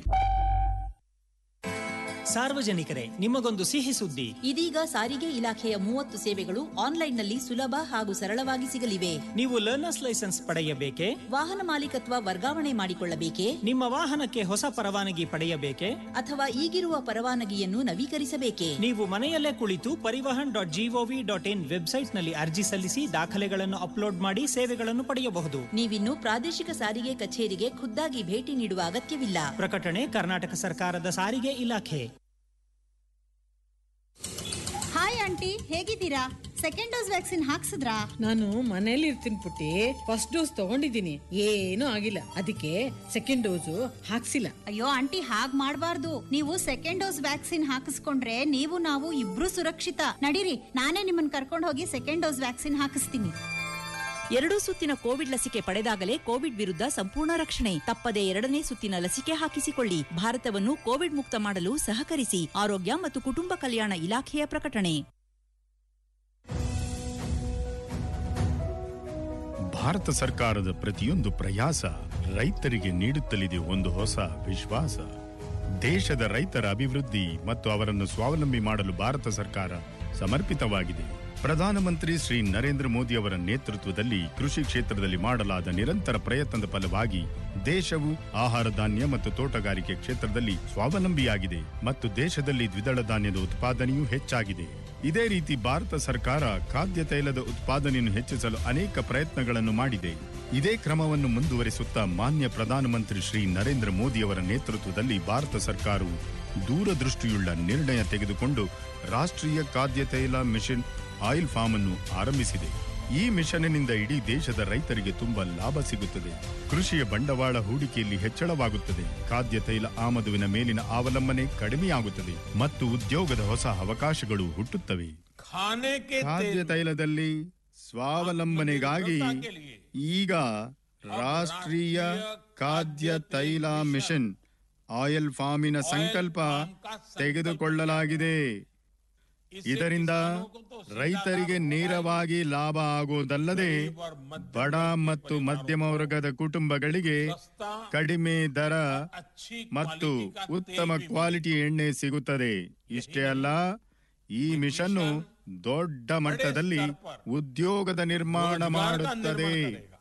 ಸಾರ್ವಜನಿಕರೇ ನಿಮಗೊಂದು ಸಿಹಿ ಸುದ್ದಿ ಇದೀಗ ಸಾರಿಗೆ ಇಲಾಖೆಯ ಮೂವತ್ತು ಸೇವೆಗಳು ಆನ್ಲೈನ್ನಲ್ಲಿ ಸುಲಭ ಹಾಗೂ ಸರಳವಾಗಿ ಸಿಗಲಿವೆ ನೀವು ಲರ್ನರ್ಸ್ ಲೈಸೆನ್ಸ್ ಪಡೆಯಬೇಕೆ ವಾಹನ ಮಾಲೀಕತ್ವ ವರ್ಗಾವಣೆ ಮಾಡಿಕೊಳ್ಳಬೇಕೆ ನಿಮ್ಮ ವಾಹನಕ್ಕೆ ಹೊಸ ಪರವಾನಗಿ ಪಡೆಯಬೇಕೆ ಅಥವಾ ಈಗಿರುವ ಪರವಾನಗಿಯನ್ನು ನವೀಕರಿಸಬೇಕೆ ನೀವು ಮನೆಯಲ್ಲೇ ಕುಳಿತು Parivahan dot gov dot in ವೆಬ್ಸೈಟ್ನಲ್ಲಿ ಅರ್ಜಿ ಸಲ್ಲಿಸಿ ದಾಖಲೆಗಳನ್ನು ಅಪ್ಲೋಡ್ ಮಾಡಿ ಸೇವೆಗಳನ್ನು ಪಡೆಯಬಹುದು ನೀವಿನ್ನು ಪ್ರಾದೇಶಿಕ ಸಾರಿಗೆ ಕಚೇರಿಗೆ ಖುದ್ದಾಗಿ ಭೇಟಿ ನೀಡುವ ಅಗತ್ಯವಿಲ್ಲ ಪ್ರಕಟಣೆ ಕರ್ನಾಟಕ ಸರ್ಕಾರದ ಸಾರಿಗೆ ಇಲಾಖೆ ಹಾಯ್ ಆಂಟಿ ಹೇಗಿದ್ದೀರಾ ಸೆಕೆಂಡ್ ಡೋಸ್ ವ್ಯಾಕ್ಸಿನ್ ಹಾಕ್ಸಿದ್ರಾ ನಾನು ಮನೇಲಿ ಇರ್ತೀನಿ ಪುಟ್ಟಿ ಫಸ್ಟ್ ಡೋಸ್ ತಗೊಂಡಿದ್ದೀನಿ ಏನೂ ಆಗಿಲ್ಲ ಅದಕ್ಕೆ ಸೆಕೆಂಡ್ ಡೋಸು ಹಾಕ್ಸಿಲ್ಲ ಅಯ್ಯೋ ಆಂಟಿ ಹಾಗ್ ಮಾಡ್ಬಾರ್ದು ನೀವು ಸೆಕೆಂಡ್ ಡೋಸ್ ವ್ಯಾಕ್ಸಿನ್ ಹಾಕಿಸ್ಕೊಂಡ್ರೆ ನೀವು ನಾವು ಇಬ್ರು ಸುರಕ್ಷಿತ ನಡೀರಿ ನಾನೇ ನಿಮ್ಮನ್ನ ಕರ್ಕೊಂಡು ಹೋಗಿ ಸೆಕೆಂಡ್ ಡೋಸ್ ವ್ಯಾಕ್ಸಿನ್ ಹಾಕಿಸ್ತೀನಿ ಎರಡೂ ಸುತ್ತಿನ ಕೋವಿಡ್ ಲಸಿಕೆ ಪಡೆದಾಗಲೇ ಕೋವಿಡ್ ವಿರುದ್ಧ ಸಂಪೂರ್ಣ ರಕ್ಷಣೆ ತಪ್ಪದೆ ಎರಡನೇ ಸುತ್ತಿನ ಲಸಿಕೆ ಹಾಕಿಸಿಕೊಳ್ಳಿ ಭಾರತವನ್ನು ಕೋವಿಡ್ ಮುಕ್ತ ಮಾಡಲು ಸಹಕರಿಸಿ ಆರೋಗ್ಯ ಮತ್ತು ಕುಟುಂಬ ಕಲ್ಯಾಣ ಇಲಾಖೆಯ ಪ್ರಕಟಣೆ ಭಾರತ ಸರ್ಕಾರದ ಪ್ರತಿಯೊಂದು ಪ್ರಯಾಸ ರೈತರಿಗೆ ನೀಡುತ್ತಲಿದೆ ಒಂದು ಹೊಸ ವಿಶ್ವಾಸ ದೇಶದ ರೈತರ ಅಭಿವೃದ್ಧಿ ಮತ್ತು ಅವರನ್ನು ಸ್ವಾವಲಂಬಿ ಮಾಡಲು ಭಾರತ ಸರ್ಕಾರ ಸಮರ್ಪಿತವಾಗಿದೆ ಪ್ರಧಾನಮಂತ್ರಿ ಶ್ರೀ ನರೇಂದ್ರ ಮೋದಿ ಅವರ ನೇತೃತ್ವದಲ್ಲಿ ಕೃಷಿ ಕ್ಷೇತ್ರದಲ್ಲಿ ಮಾಡಲಾದ ನಿರಂತರ ಪ್ರಯತ್ನದ ಫಲವಾಗಿ ದೇಶವು ಆಹಾರ ಧಾನ್ಯ ಮತ್ತು ತೋಟಗಾರಿಕೆ ಕ್ಷೇತ್ರದಲ್ಲಿ ಸ್ವಾವಲಂಬಿಯಾಗಿದೆ ಮತ್ತು ದೇಶದಲ್ಲಿ ದ್ವಿದಳ ಧಾನ್ಯದ ಉತ್ಪಾದನೆಯೂ ಹೆಚ್ಚಾಗಿದೆ ಇದೇ ರೀತಿ ಭಾರತ ಸರ್ಕಾರ ಖಾದ್ಯ ತೈಲದ ಉತ್ಪಾದನೆಯನ್ನು ಹೆಚ್ಚಿಸಲು ಅನೇಕ ಪ್ರಯತ್ನಗಳನ್ನು ಮಾಡಿದೆ ಇದೇ ಕ್ರಮವನ್ನು ಮುಂದುವರಿಸುತ್ತಾ ಮಾನ್ಯ ಪ್ರಧಾನಮಂತ್ರಿ ಶ್ರೀ ನರೇಂದ್ರ ಮೋದಿ ಅವರ ನೇತೃತ್ವದಲ್ಲಿ ಭಾರತ ಸರ್ಕಾರವು ದೂರದೃಷ್ಟಿಯುಳ್ಳ ನಿರ್ಣಯ ತೆಗೆದುಕೊಂಡು ರಾಷ್ಟ್ರೀಯ ಖಾದ್ಯ ತೈಲ ಮಿಷನ್ ಆಯಿಲ್ ಫಾರ್ಮ್ ಅನ್ನು ಆರಂಭಿಸಿದೆ ಈ ಮಿಷನ್ನಿಂದ ಇಡೀ ದೇಶದ ರೈತರಿಗೆ ತುಂಬಾ ಲಾಭ ಸಿಗುತ್ತದೆ ಕೃಷಿಯ ಬಂಡವಾಳ ಹೂಡಿಕೆಯಲ್ಲಿ ಹೆಚ್ಚಳವಾಗುತ್ತದೆ ಖಾದ್ಯ ತೈಲ ಆಮದುವಿನ ಮೇಲಿನ ಅವಲಂಬನೆ ಕಡಿಮೆಯಾಗುತ್ತದೆ ಮತ್ತು ಉದ್ಯೋಗದ ಹೊಸ ಅವಕಾಶಗಳು ಹುಟ್ಟುತ್ತವೆ खाने के ಖಾದ್ಯ ತೈಲದಲ್ಲಿ ಸ್ವಾವಲಂಬನೆಗಾಗಿ ಈಗ ರಾಷ್ಟ್ರೀಯ ಖಾದ್ಯ ತೈಲ ಮಿಷನ್ ಆಯಿಲ್ ಫಾರ್ಮಿನ ಸಂಕಲ್ಪ ತೆಗೆದುಕೊಳ್ಳಲಾಗಿದೆ ಇದರಿಂದ ರೈತರಿಗೆ ನೇರವಾಗಿ ಲಾಭ ಆಗುವುದಲ್ಲದೆ ಬಡ ಮತ್ತು ಮಧ್ಯಮ ವರ್ಗದ ಕುಟುಂಬಗಳಿಗೆ ಕಡಿಮೆ ದರ ಮತ್ತು ಉತ್ತಮ ಕ್ವಾಲಿಟಿ ಎಣ್ಣೆ ಸಿಗುತ್ತದೆ ಇಷ್ಟೇ ಅಲ್ಲ ಈ ಮಿಷನ್ನು ದೊಡ್ಡ ಮಟ್ಟದಲ್ಲಿ ಉದ್ಯೋಗದ ನಿರ್ಮಾಣ ಮಾಡುತ್ತದೆ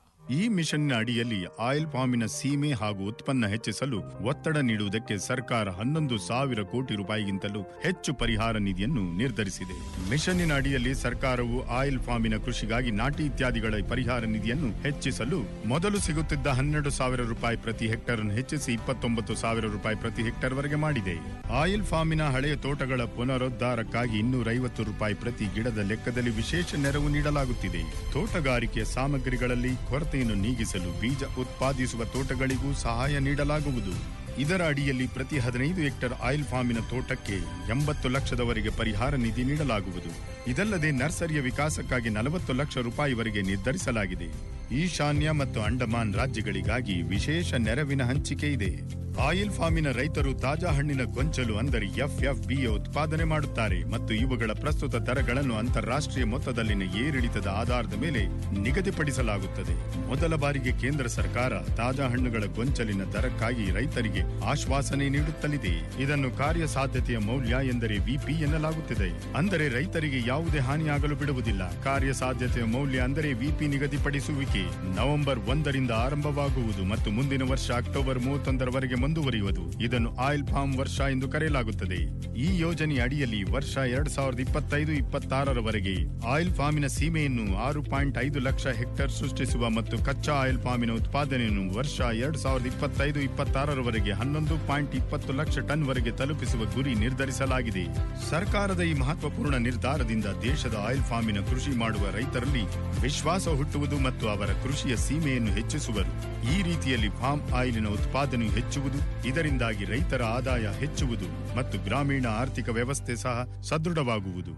ಈ ಮಿಷನ್ನ ಅಡಿಯಲ್ಲಿ ಆಯಿಲ್ ಪಾಮಿನ ಸೀಮೆ ಹಾಗೂ ಉತ್ಪನ್ನ ಹೆಚ್ಚಿಸಲು ಒತ್ತಡ ನೀಡುವುದಕ್ಕೆ ಸರ್ಕಾರ ಹನ್ನೊಂದು ಸಾವಿರ ಕೋಟಿ ರೂಪಾಯಿಗಿಂತಲೂ ಹೆಚ್ಚು ಪರಿಹಾರ ನಿಧಿಯನ್ನು ನಿರ್ಧರಿಸಿದೆ ಮಿಷನ್ನಿನ ಅಡಿಯಲ್ಲಿ ಸರ್ಕಾರವು ಆಯಿಲ್ ಫಾರ್ಮಿನ ಕೃಷಿಗಾಗಿ ನಾಟಿ ಇತ್ಯಾದಿಗಳ ಪರಿಹಾರ ನಿಧಿಯನ್ನು ಹೆಚ್ಚಿಸಲು ಮೊದಲು ಸಿಗುತ್ತಿದ್ದ ಹನ್ನೆರಡು ಸಾವಿರ ರೂಪಾಯಿ ಪ್ರತಿ ಹೆಕ್ಟರ್ ಅನ್ನು ಹೆಚ್ಚಿಸಿ ಇಪ್ಪತ್ತೊಂಬತ್ತು ಸಾವಿರ ರೂಪಾಯಿ ಪ್ರತಿ ಹೆಕ್ಟರ್ ವರೆಗೆ ಮಾಡಿದೆ ಆಯಿಲ್ ಫಾರ್ಮಿನ ಹಳೆಯ ತೋಟಗಳ ಪುನರುದ್ಧಾರಕ್ಕಾಗಿ ಇನ್ನೂರೈವತ್ತು ರೂಪಾಯಿ ಪ್ರತಿ ಗಿಡದ ಲೆಕ್ಕದಲ್ಲಿ ವಿಶೇಷ ನೆರವು ನೀಡಲಾಗುತ್ತಿದೆ ತೋಟಗಾರಿಕೆಯ ಸಾಮಗ್ರಿಗಳಲ್ಲಿ ಕೊರತೆಯನ್ನು ನೀಗಿಸಲು ಬೀಜ ಉತ್ಪಾದಿಸುವ ತೋಟಗಳಿಗೂ ಸಹಾಯ ನೀಡಲಾಗುವುದು ಇದರ ಅಡಿಯಲ್ಲಿ ಪ್ರತಿ ಹದಿನೈದು ಹೆಕ್ಟರ್ ಆಯಿಲ್ ಫಾರ್ಮಿನ ತೋಟಕ್ಕೆ ಎಂಬತ್ತು ಲಕ್ಷದವರೆಗೆ ಪರಿಹಾರ ನಿಧಿ ನೀಡಲಾಗುವುದು ಇದಲ್ಲದೆ ನರ್ಸರಿಯ ವಿಕಾಸಕ್ಕಾಗಿ ನಲವತ್ತು ಲಕ್ಷ ರೂಪಾಯಿವರೆಗೆ ನಿರ್ಧರಿಸಲಾಗಿದೆ ಈಶಾನ್ಯ ಮತ್ತು ಅಂಡಮಾನ್ ರಾಜ್ಯಗಳಿಗಾಗಿ ವಿಶೇಷ ನೆರವಿನ ಹಂಚಿಕೆ ಇದೆ ಆಯಿಲ್ ಫಾರ್ಮಿನ ರೈತರು ತಾಜಾ ಹಣ್ಣಿನ ಗೊಂಚಲು ಅಂದರೆ ಎಫ್ಎಫ್ಬಿಯ ಉತ್ಪಾದನೆ ಮಾಡುತ್ತಾರೆ ಮತ್ತು ಇವುಗಳ ಪ್ರಸ್ತುತ ದರಗಳನ್ನು ಅಂತಾರಾಷ್ಟ್ರೀಯ ಮೊತ್ತದಲ್ಲಿನ ಏರಿಳಿತದ ಆಧಾರದ ಮೇಲೆ ನಿಗದಿಪಡಿಸಲಾಗುತ್ತದೆ ಮೊದಲ ಬಾರಿಗೆ ಕೇಂದ್ರ ಸರ್ಕಾರ ತಾಜಾ ಹಣ್ಣುಗಳ ಗೊಂಚಲಿನ ದರಕ್ಕಾಗಿ ರೈತರಿಗೆ ಆಶ್ವಾಸನೆ ನೀಡುತ್ತಲಿದೆ ಇದನ್ನು ಕಾರ್ಯಸಾಧ್ಯತೆಯ ಮೌಲ್ಯ ಎಂದರೆ ವಿಪಿ ಎನ್ನಲಾಗುತ್ತಿದೆ ಅಂದರೆ ರೈತರಿಗೆ ಯಾವುದೇ ಹಾನಿಯಾಗಲು ಬಿಡುವುದಿಲ್ಲ ಕಾರ್ಯಸಾಧ್ಯತೆಯ ಮೌಲ್ಯ ಅಂದರೆ ವಿಪಿ ನಿಗದಿಪಡಿಸುವಿಕೆ ನವೆಂಬರ್ ಒಂದರಿಂದ ಆರಂಭವಾಗುವುದು ಮತ್ತು ಮುಂದಿನ ವರ್ಷ ಅಕ್ಟೋಬರ್ ಮೂವತ್ತೊಂದರವರೆಗೆ ಮುಂದುವರಿಯುವುದು ಇದನ್ನು ಆಯಿಲ್ ಫಾರ್ಮ್ ವರ್ಷ ಎಂದು ಕರೆಯಲಾಗುತ್ತದೆ ಈ ಯೋಜನೆಯ ಅಡಿಯಲ್ಲಿ ವರ್ಷ ಎರಡ್ ಸಾವಿರದ ಇಪ್ಪತ್ತೈದು ಇಪ್ಪತ್ತಾರರವರೆಗೆ ಆಯಿಲ್ ಫಾರ್ಮಿನ ಸೀಮೆಯನ್ನು ಆರು ಪಾಯಿಂಟ್ ಐದು ಲಕ್ಷ ಹೆಕ್ಟೇರ್ ಸೃಷ್ಟಿಸುವ ಮತ್ತು ಕಚ್ಚಾ ಆಯಿಲ್ ಫಾರ್ಮಿನ ಉತ್ಪಾದನೆಯನ್ನು ವರ್ಷ ಎರಡ್ ಸಾವಿರದ ಇಪ್ಪತ್ತೈದು ಇಪ್ಪತ್ತಾರರವರೆಗೆ ಹನ್ನೊಂದು ಪಾಯಿಂಟ್ ಇಪ್ಪತ್ತು ಲಕ್ಷ ಟನ್ ವರೆಗೆ ತಲುಪಿಸುವ ಗುರಿ ನಿರ್ಧರಿಸಲಾಗಿದೆ ಸರ್ಕಾರದ ಈ ಮಹತ್ವಪೂರ್ಣ ನಿರ್ಧಾರದಿಂದ ದೇಶದ ಆಯಿಲ್ ಫಾರ್ಮಿನ ಕೃಷಿ ಮಾಡುವ ರೈತರಲ್ಲಿ ವಿಶ್ವಾಸ ಹುಟ್ಟುವುದು ಮತ್ತು ಅವರ ಕೃಷಿಯ ಸೀಮೆಯನ್ನು ಹೆಚ್ಚಿಸುವರು ಈ ರೀತಿಯಲ್ಲಿ ಫಾರ್ಮ್ ಆಯಿಲಿನ ಉತ್ಪಾದನೆಯು ಹೆಚ್ಚುವುದು ಇದರಿಂದಾಗಿ ರೈತರ ಆದಾಯ ಹೆಚ್ಚುವುದು ಮತ್ತು ಗ್ರಾಮೀಣ ಆರ್ಥಿಕ ವ್ಯವಸ್ಥೆ ಸಹ ಸದೃಢವಾಗುವುದು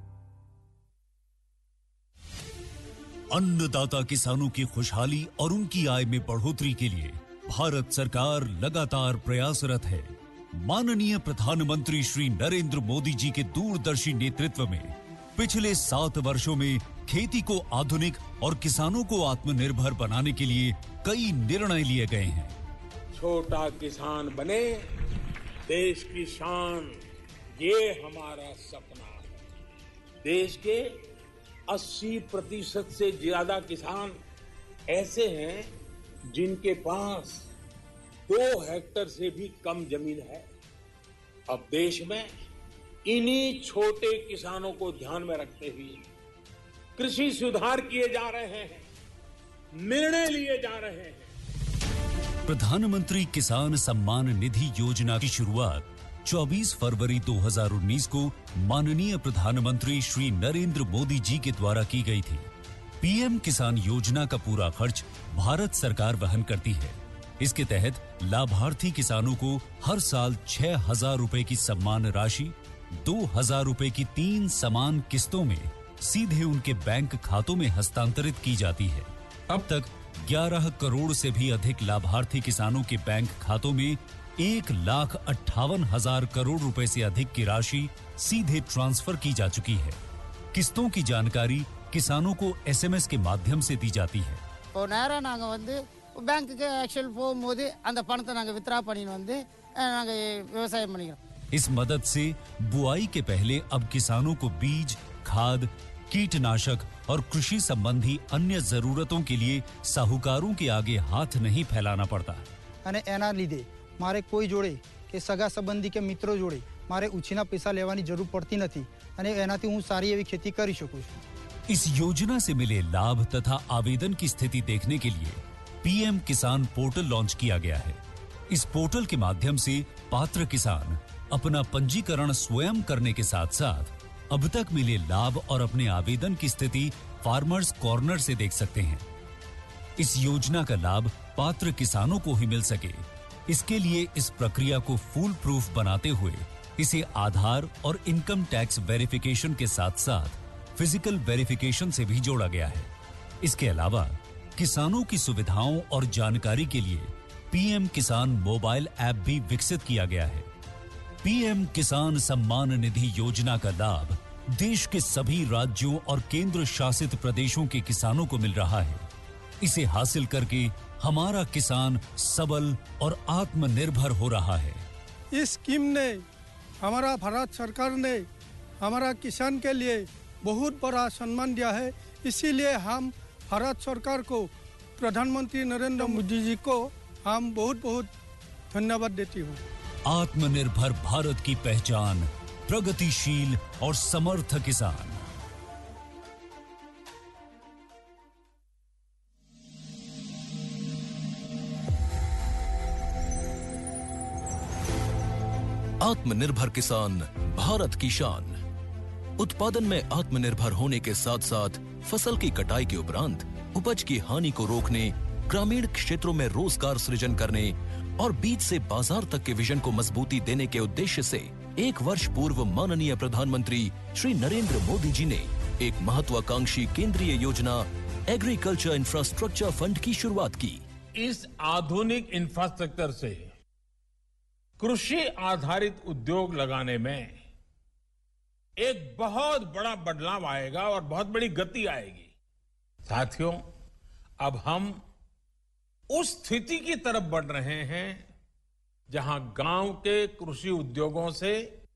अन्नदाता किसानों की खुशहाली और उनकी आय में बढ़ोतरी के लिए भारत सरकार लगातार प्रयासरत है माननीय प्रधानमंत्री श्री नरेंद्र मोदी जी के दूरदर्शी नेतृत्व में पिछले सात वर्षों में खेती को आधुनिक और किसानों को आत्मनिर्भर बनाने के लिए कई निर्णय लिए गए हैं छोटा किसान बने देश की शान ये हमारा सपना है देश के 80 प्रतिशत से ज्यादा किसान ऐसे हैं जिनके पास दो हेक्टर से भी कम जमीन है अब देश में इन्हीं छोटे किसानों को ध्यान में रखते हुए कृषि सुधार किए जा रहे हैं निर्णय लिए जा रहे हैं प्रधानमंत्री किसान सम्मान निधि योजना की शुरुआत 24 फरवरी 2019 को माननीय प्रधानमंत्री श्री नरेंद्र मोदी जी के द्वारा की गई थी पीएम किसान योजना का पूरा खर्च भारत सरकार वहन करती है इसके तहत लाभार्थी किसानों को हर साल छह हजार रूपए की सम्मान राशि दो हजार रूपए की तीन समान किस्तों में सीधे उनके बैंक खातों में हस्तांतरित की जाती है अब तक 11 करोड़ से भी अधिक लाभार्थी किसानों के बैंक खातों में एक लाख अट्ठावन हजार करोड़ रुपए से अधिक की राशि सीधे ट्रांसफर की जा चुकी है किस्तों की जानकारी किसानों को एसएमएस के माध्यम से दी जाती है இப்போ நேராக நாங்கள் வந்து பேங்க்குக்கு ஆக்சுவல் போகும்போது அந்த பணத்தை நாங்கள் வித்ரா பண்ணின்னு வந்து நாங்கள் விவசாயம் பண்ணிக்கிறோம் इस मदद से बुआई के पहले अब किसानों को बीज खाद कीटनाशक और कृषि संबंधी अन्य जरूरतों के लिए साहूकारों के आगे हाथ नहीं फैलाना पड़ता અને એના લીધે મારે કોઈ જોડે કે સગા સંબંધી કે મિત્રો જોડે મારે ઉછીના પૈસા લેવાની જરૂર પડતી નથી અને એનાથી હું સારી એવી ખેતી કરી શકું છું इस योजना से मिले लाभ तथा आवेदन की स्थिति देखने के लिए पीएम किसान पोर्टल लॉन्च किया गया है इस पोर्टल के माध्यम से पात्र किसान अपना पंजीकरण स्वयं करने के साथ साथ अब तक मिले लाभ और अपने आवेदन की स्थिति फार्मर्स कॉर्नर से देख सकते हैं इस योजना का लाभ पात्र किसानों को ही मिल सके इसके लिए इस प्रक्रिया को फूल प्रूफ बनाते हुए इसे आधार और इनकम टैक्स वेरिफिकेशन के साथ साथ फिजिकल वेरिफिकेशन से भी जोड़ा गया है इसके अलावा किसानों की सुविधाओं और जानकारी के लिए पीएम किसान मोबाइल ऐप भी विकसित किया गया है पीएम किसान सम्मान निधि योजना का लाभ देश के सभी राज्यों और केंद्र शासित प्रदेशों के किसानों को मिल रहा है इसे हासिल करके हमारा किसान सबल और आत्मनिर्भर हो रहा है इस स्कीम ने हमारा भारत सरकार ने हमारा किसान के लिए बहुत बड़ा सम्मान दिया है इसीलिए हम भारत सरकार को प्रधानमंत्री नरेंद्र मोदी जी को हम बहुत बहुत धन्यवाद देती हूँ आत्मनिर्भर भारत की पहचान प्रगतिशील और समर्थ किसान आत्मनिर्भर किसान भारत की शान उत्पादन में आत्मनिर्भर होने के साथ साथ फसल की कटाई के उपरांत उपज की हानि को रोकने ग्रामीण क्षेत्रों में रोजगार सृजन करने और बीज से बाजार तक के विजन को मजबूती देने के उद्देश्य से एक वर्ष पूर्व माननीय प्रधानमंत्री श्री नरेंद्र मोदी जी ने एक महत्वाकांक्षी केंद्रीय योजना एग्रीकल्चर इंफ्रास्ट्रक्चर फंड की शुरुआत की इस आधुनिक इंफ्रास्ट्रक्चर से कृषि आधारित उद्योग लगाने में एक बहुत बड़ा बदलाव आएगा और बहुत बड़ी गति आएगी साथियों अब हम उस स्थिति की तरफ बढ़ रहे हैं जहां गांव के कृषि उद्योगों से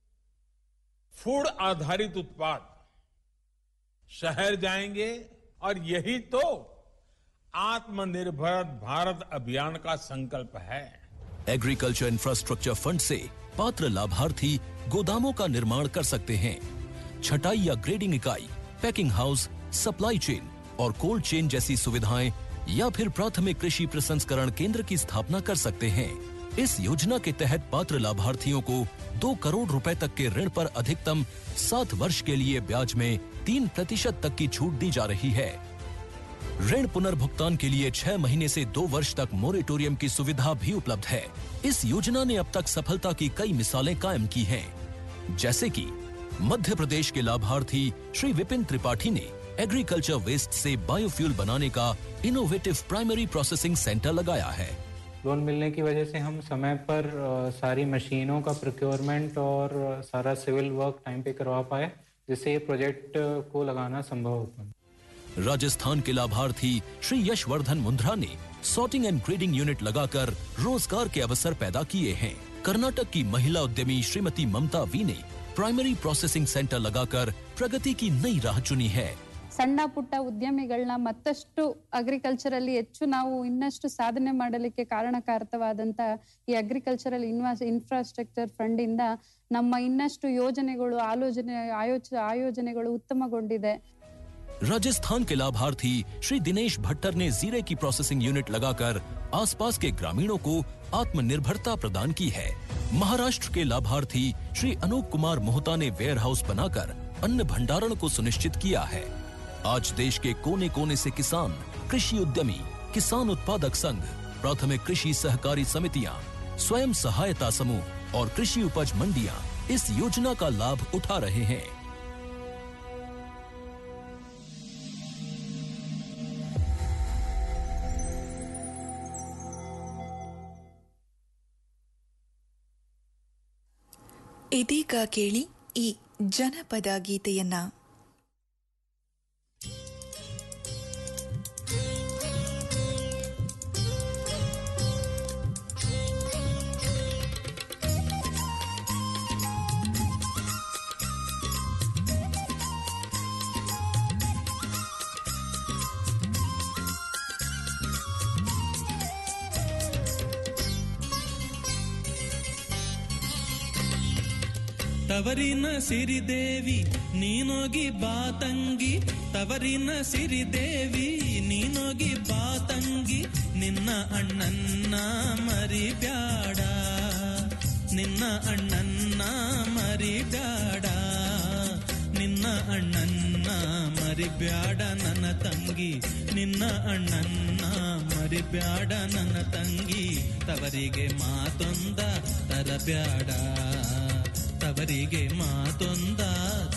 फूड आधारित उत्पाद शहर जाएंगे और यही तो आत्मनिर्भर भारत अभियान का संकल्प है एग्रीकल्चर इंफ्रास्ट्रक्चर फंड से पात्र लाभार्थी गोदामों का निर्माण कर सकते हैं छटाई या ग्रेडिंग इकाई पैकिंग हाउस सप्लाई चेन और कोल्ड चेन जैसी सुविधाएं या फिर प्राथमिक कृषि प्रसंस्करण केंद्र की स्थापना कर सकते हैं इस योजना के तहत पात्र लाभार्थियों को दो करोड़ रुपए तक के ऋण पर अधिकतम सात वर्ष के लिए ब्याज में तीन प्रतिशत तक की छूट दी जा रही है ऋण पुनर्भुगतान के लिए छह महीने से दो वर्ष तक मोरेटोरियम की सुविधा भी उपलब्ध है इस योजना ने अब तक सफलता की कई मिसालें कायम की हैं, जैसे कि मध्य प्रदेश के लाभार्थी श्री विपिन त्रिपाठी ने एग्रीकल्चर वेस्ट से बायोफ्यूल बनाने का इनोवेटिव प्राइमरी प्रोसेसिंग सेंटर लगाया है लोन मिलने की वजह से हम समय पर अ, सारी मशीनों का प्रोक्योरमेंट और अ, सारा सिविल वर्क टाइम पे करवा पाए जिससे ये प्रोजेक्ट अ, को लगाना संभव हो पाए राजस्थान के लाभार्थी श्री यशवर्धन मुंद्रा ने सॉर्टिंग एंड ग्रेडिंग यूनिट लगाकर रोजगार के अवसर पैदा किए हैं कर्नाटक की महिला उद्यमी श्रीमती ममता वी ने प्राइमरी प्रोसेसिंग सेंटर लगाकर प्रगति की नई राह चुनी है ಸಣ್ಣ ಪುಟ್ಟ ಉದ್ಯಮಿಗಳನ್ನ ಮತ್ತಷ್ಟು ಅಗ್ರಿಕಲ್ಚರ್ ಅಲ್ಲಿ ಹೆಚ್ಚು ನಾವು ಇನ್ನಷ್ಟು ಸಾಧನೆ ಮಾಡಲಿಕ್ಕೆ ಕಾರಣಕಾರಕವಾದಂತ ಈ ಅಗ್ರಿಕಲ್ಚರಲ್ ಇನ್ವಾಸ್ ಇನ್ಫ್ರಾಸ್ಟ್ರಕ್ಚರ್ ಫಂಡ್ ಇಂದ ನಮ್ಮ ಇನ್ನಷ್ಟು ಯೋಜನೆಗಳು ಆಲೋಚನೆ ಆಯೋಚ ಆಯೋಜನೆಗಳು ಉತ್ತಮಗೊಂಡಿದೆ राजस्थान के लाभार्थी श्री दिनेश भट्टर ने जीरे की प्रोसेसिंग यूनिट लगाकर आसपास के ग्रामीणों को आत्मनिर्भरता प्रदान की है महाराष्ट्र के लाभार्थी श्री अनूप कुमार मोहता ने वेयर हाउस बनाकर अन्न भंडारण को सुनिश्चित किया है आज देश के कोने कोने से किसान कृषि उद्यमी किसान उत्पादक संघ प्राथमिक कृषि सहकारी समितियां स्वयं सहायता समूह और कृषि उपज मंडियां इस योजना का लाभ उठा रहे हैं ಇದೀಗ ಕೇಳಿ ಈ ಜನಪದ ಗೀತೆಯನ್ನ ತವರಿನ ಸಿರಿದೇವಿ ನೀನೋಗಿ ಬಾತಂಗಿ ತವರಿನ ಸಿರಿದೇವಿ ನೀನೋಗಿ ಬಾತಂಗಿ ನಿನ್ನ ಅಣ್ಣನ್ನ ಮರಿಬ್ಯಾಡ ನಿನ್ನ ಅಣ್ಣನ್ನ ಮರಿಬ್ಯಾಡ ನಿನ್ನ ಅಣ್ಣನ್ನ ಮರಿಬ್ಯಾಡ ನನ್ನ ತಂಗಿ ನಿನ್ನ ಅಣ್ಣನ್ನ ಮರಿಬ್ಯಾಡ ನನ್ನ ತಂಗಿ ತವರಿಗೆ ಮಾತೊಂದ ತರಬ್ಯಾಡ ತವರಿಗೆ ಮಾತೊಂದ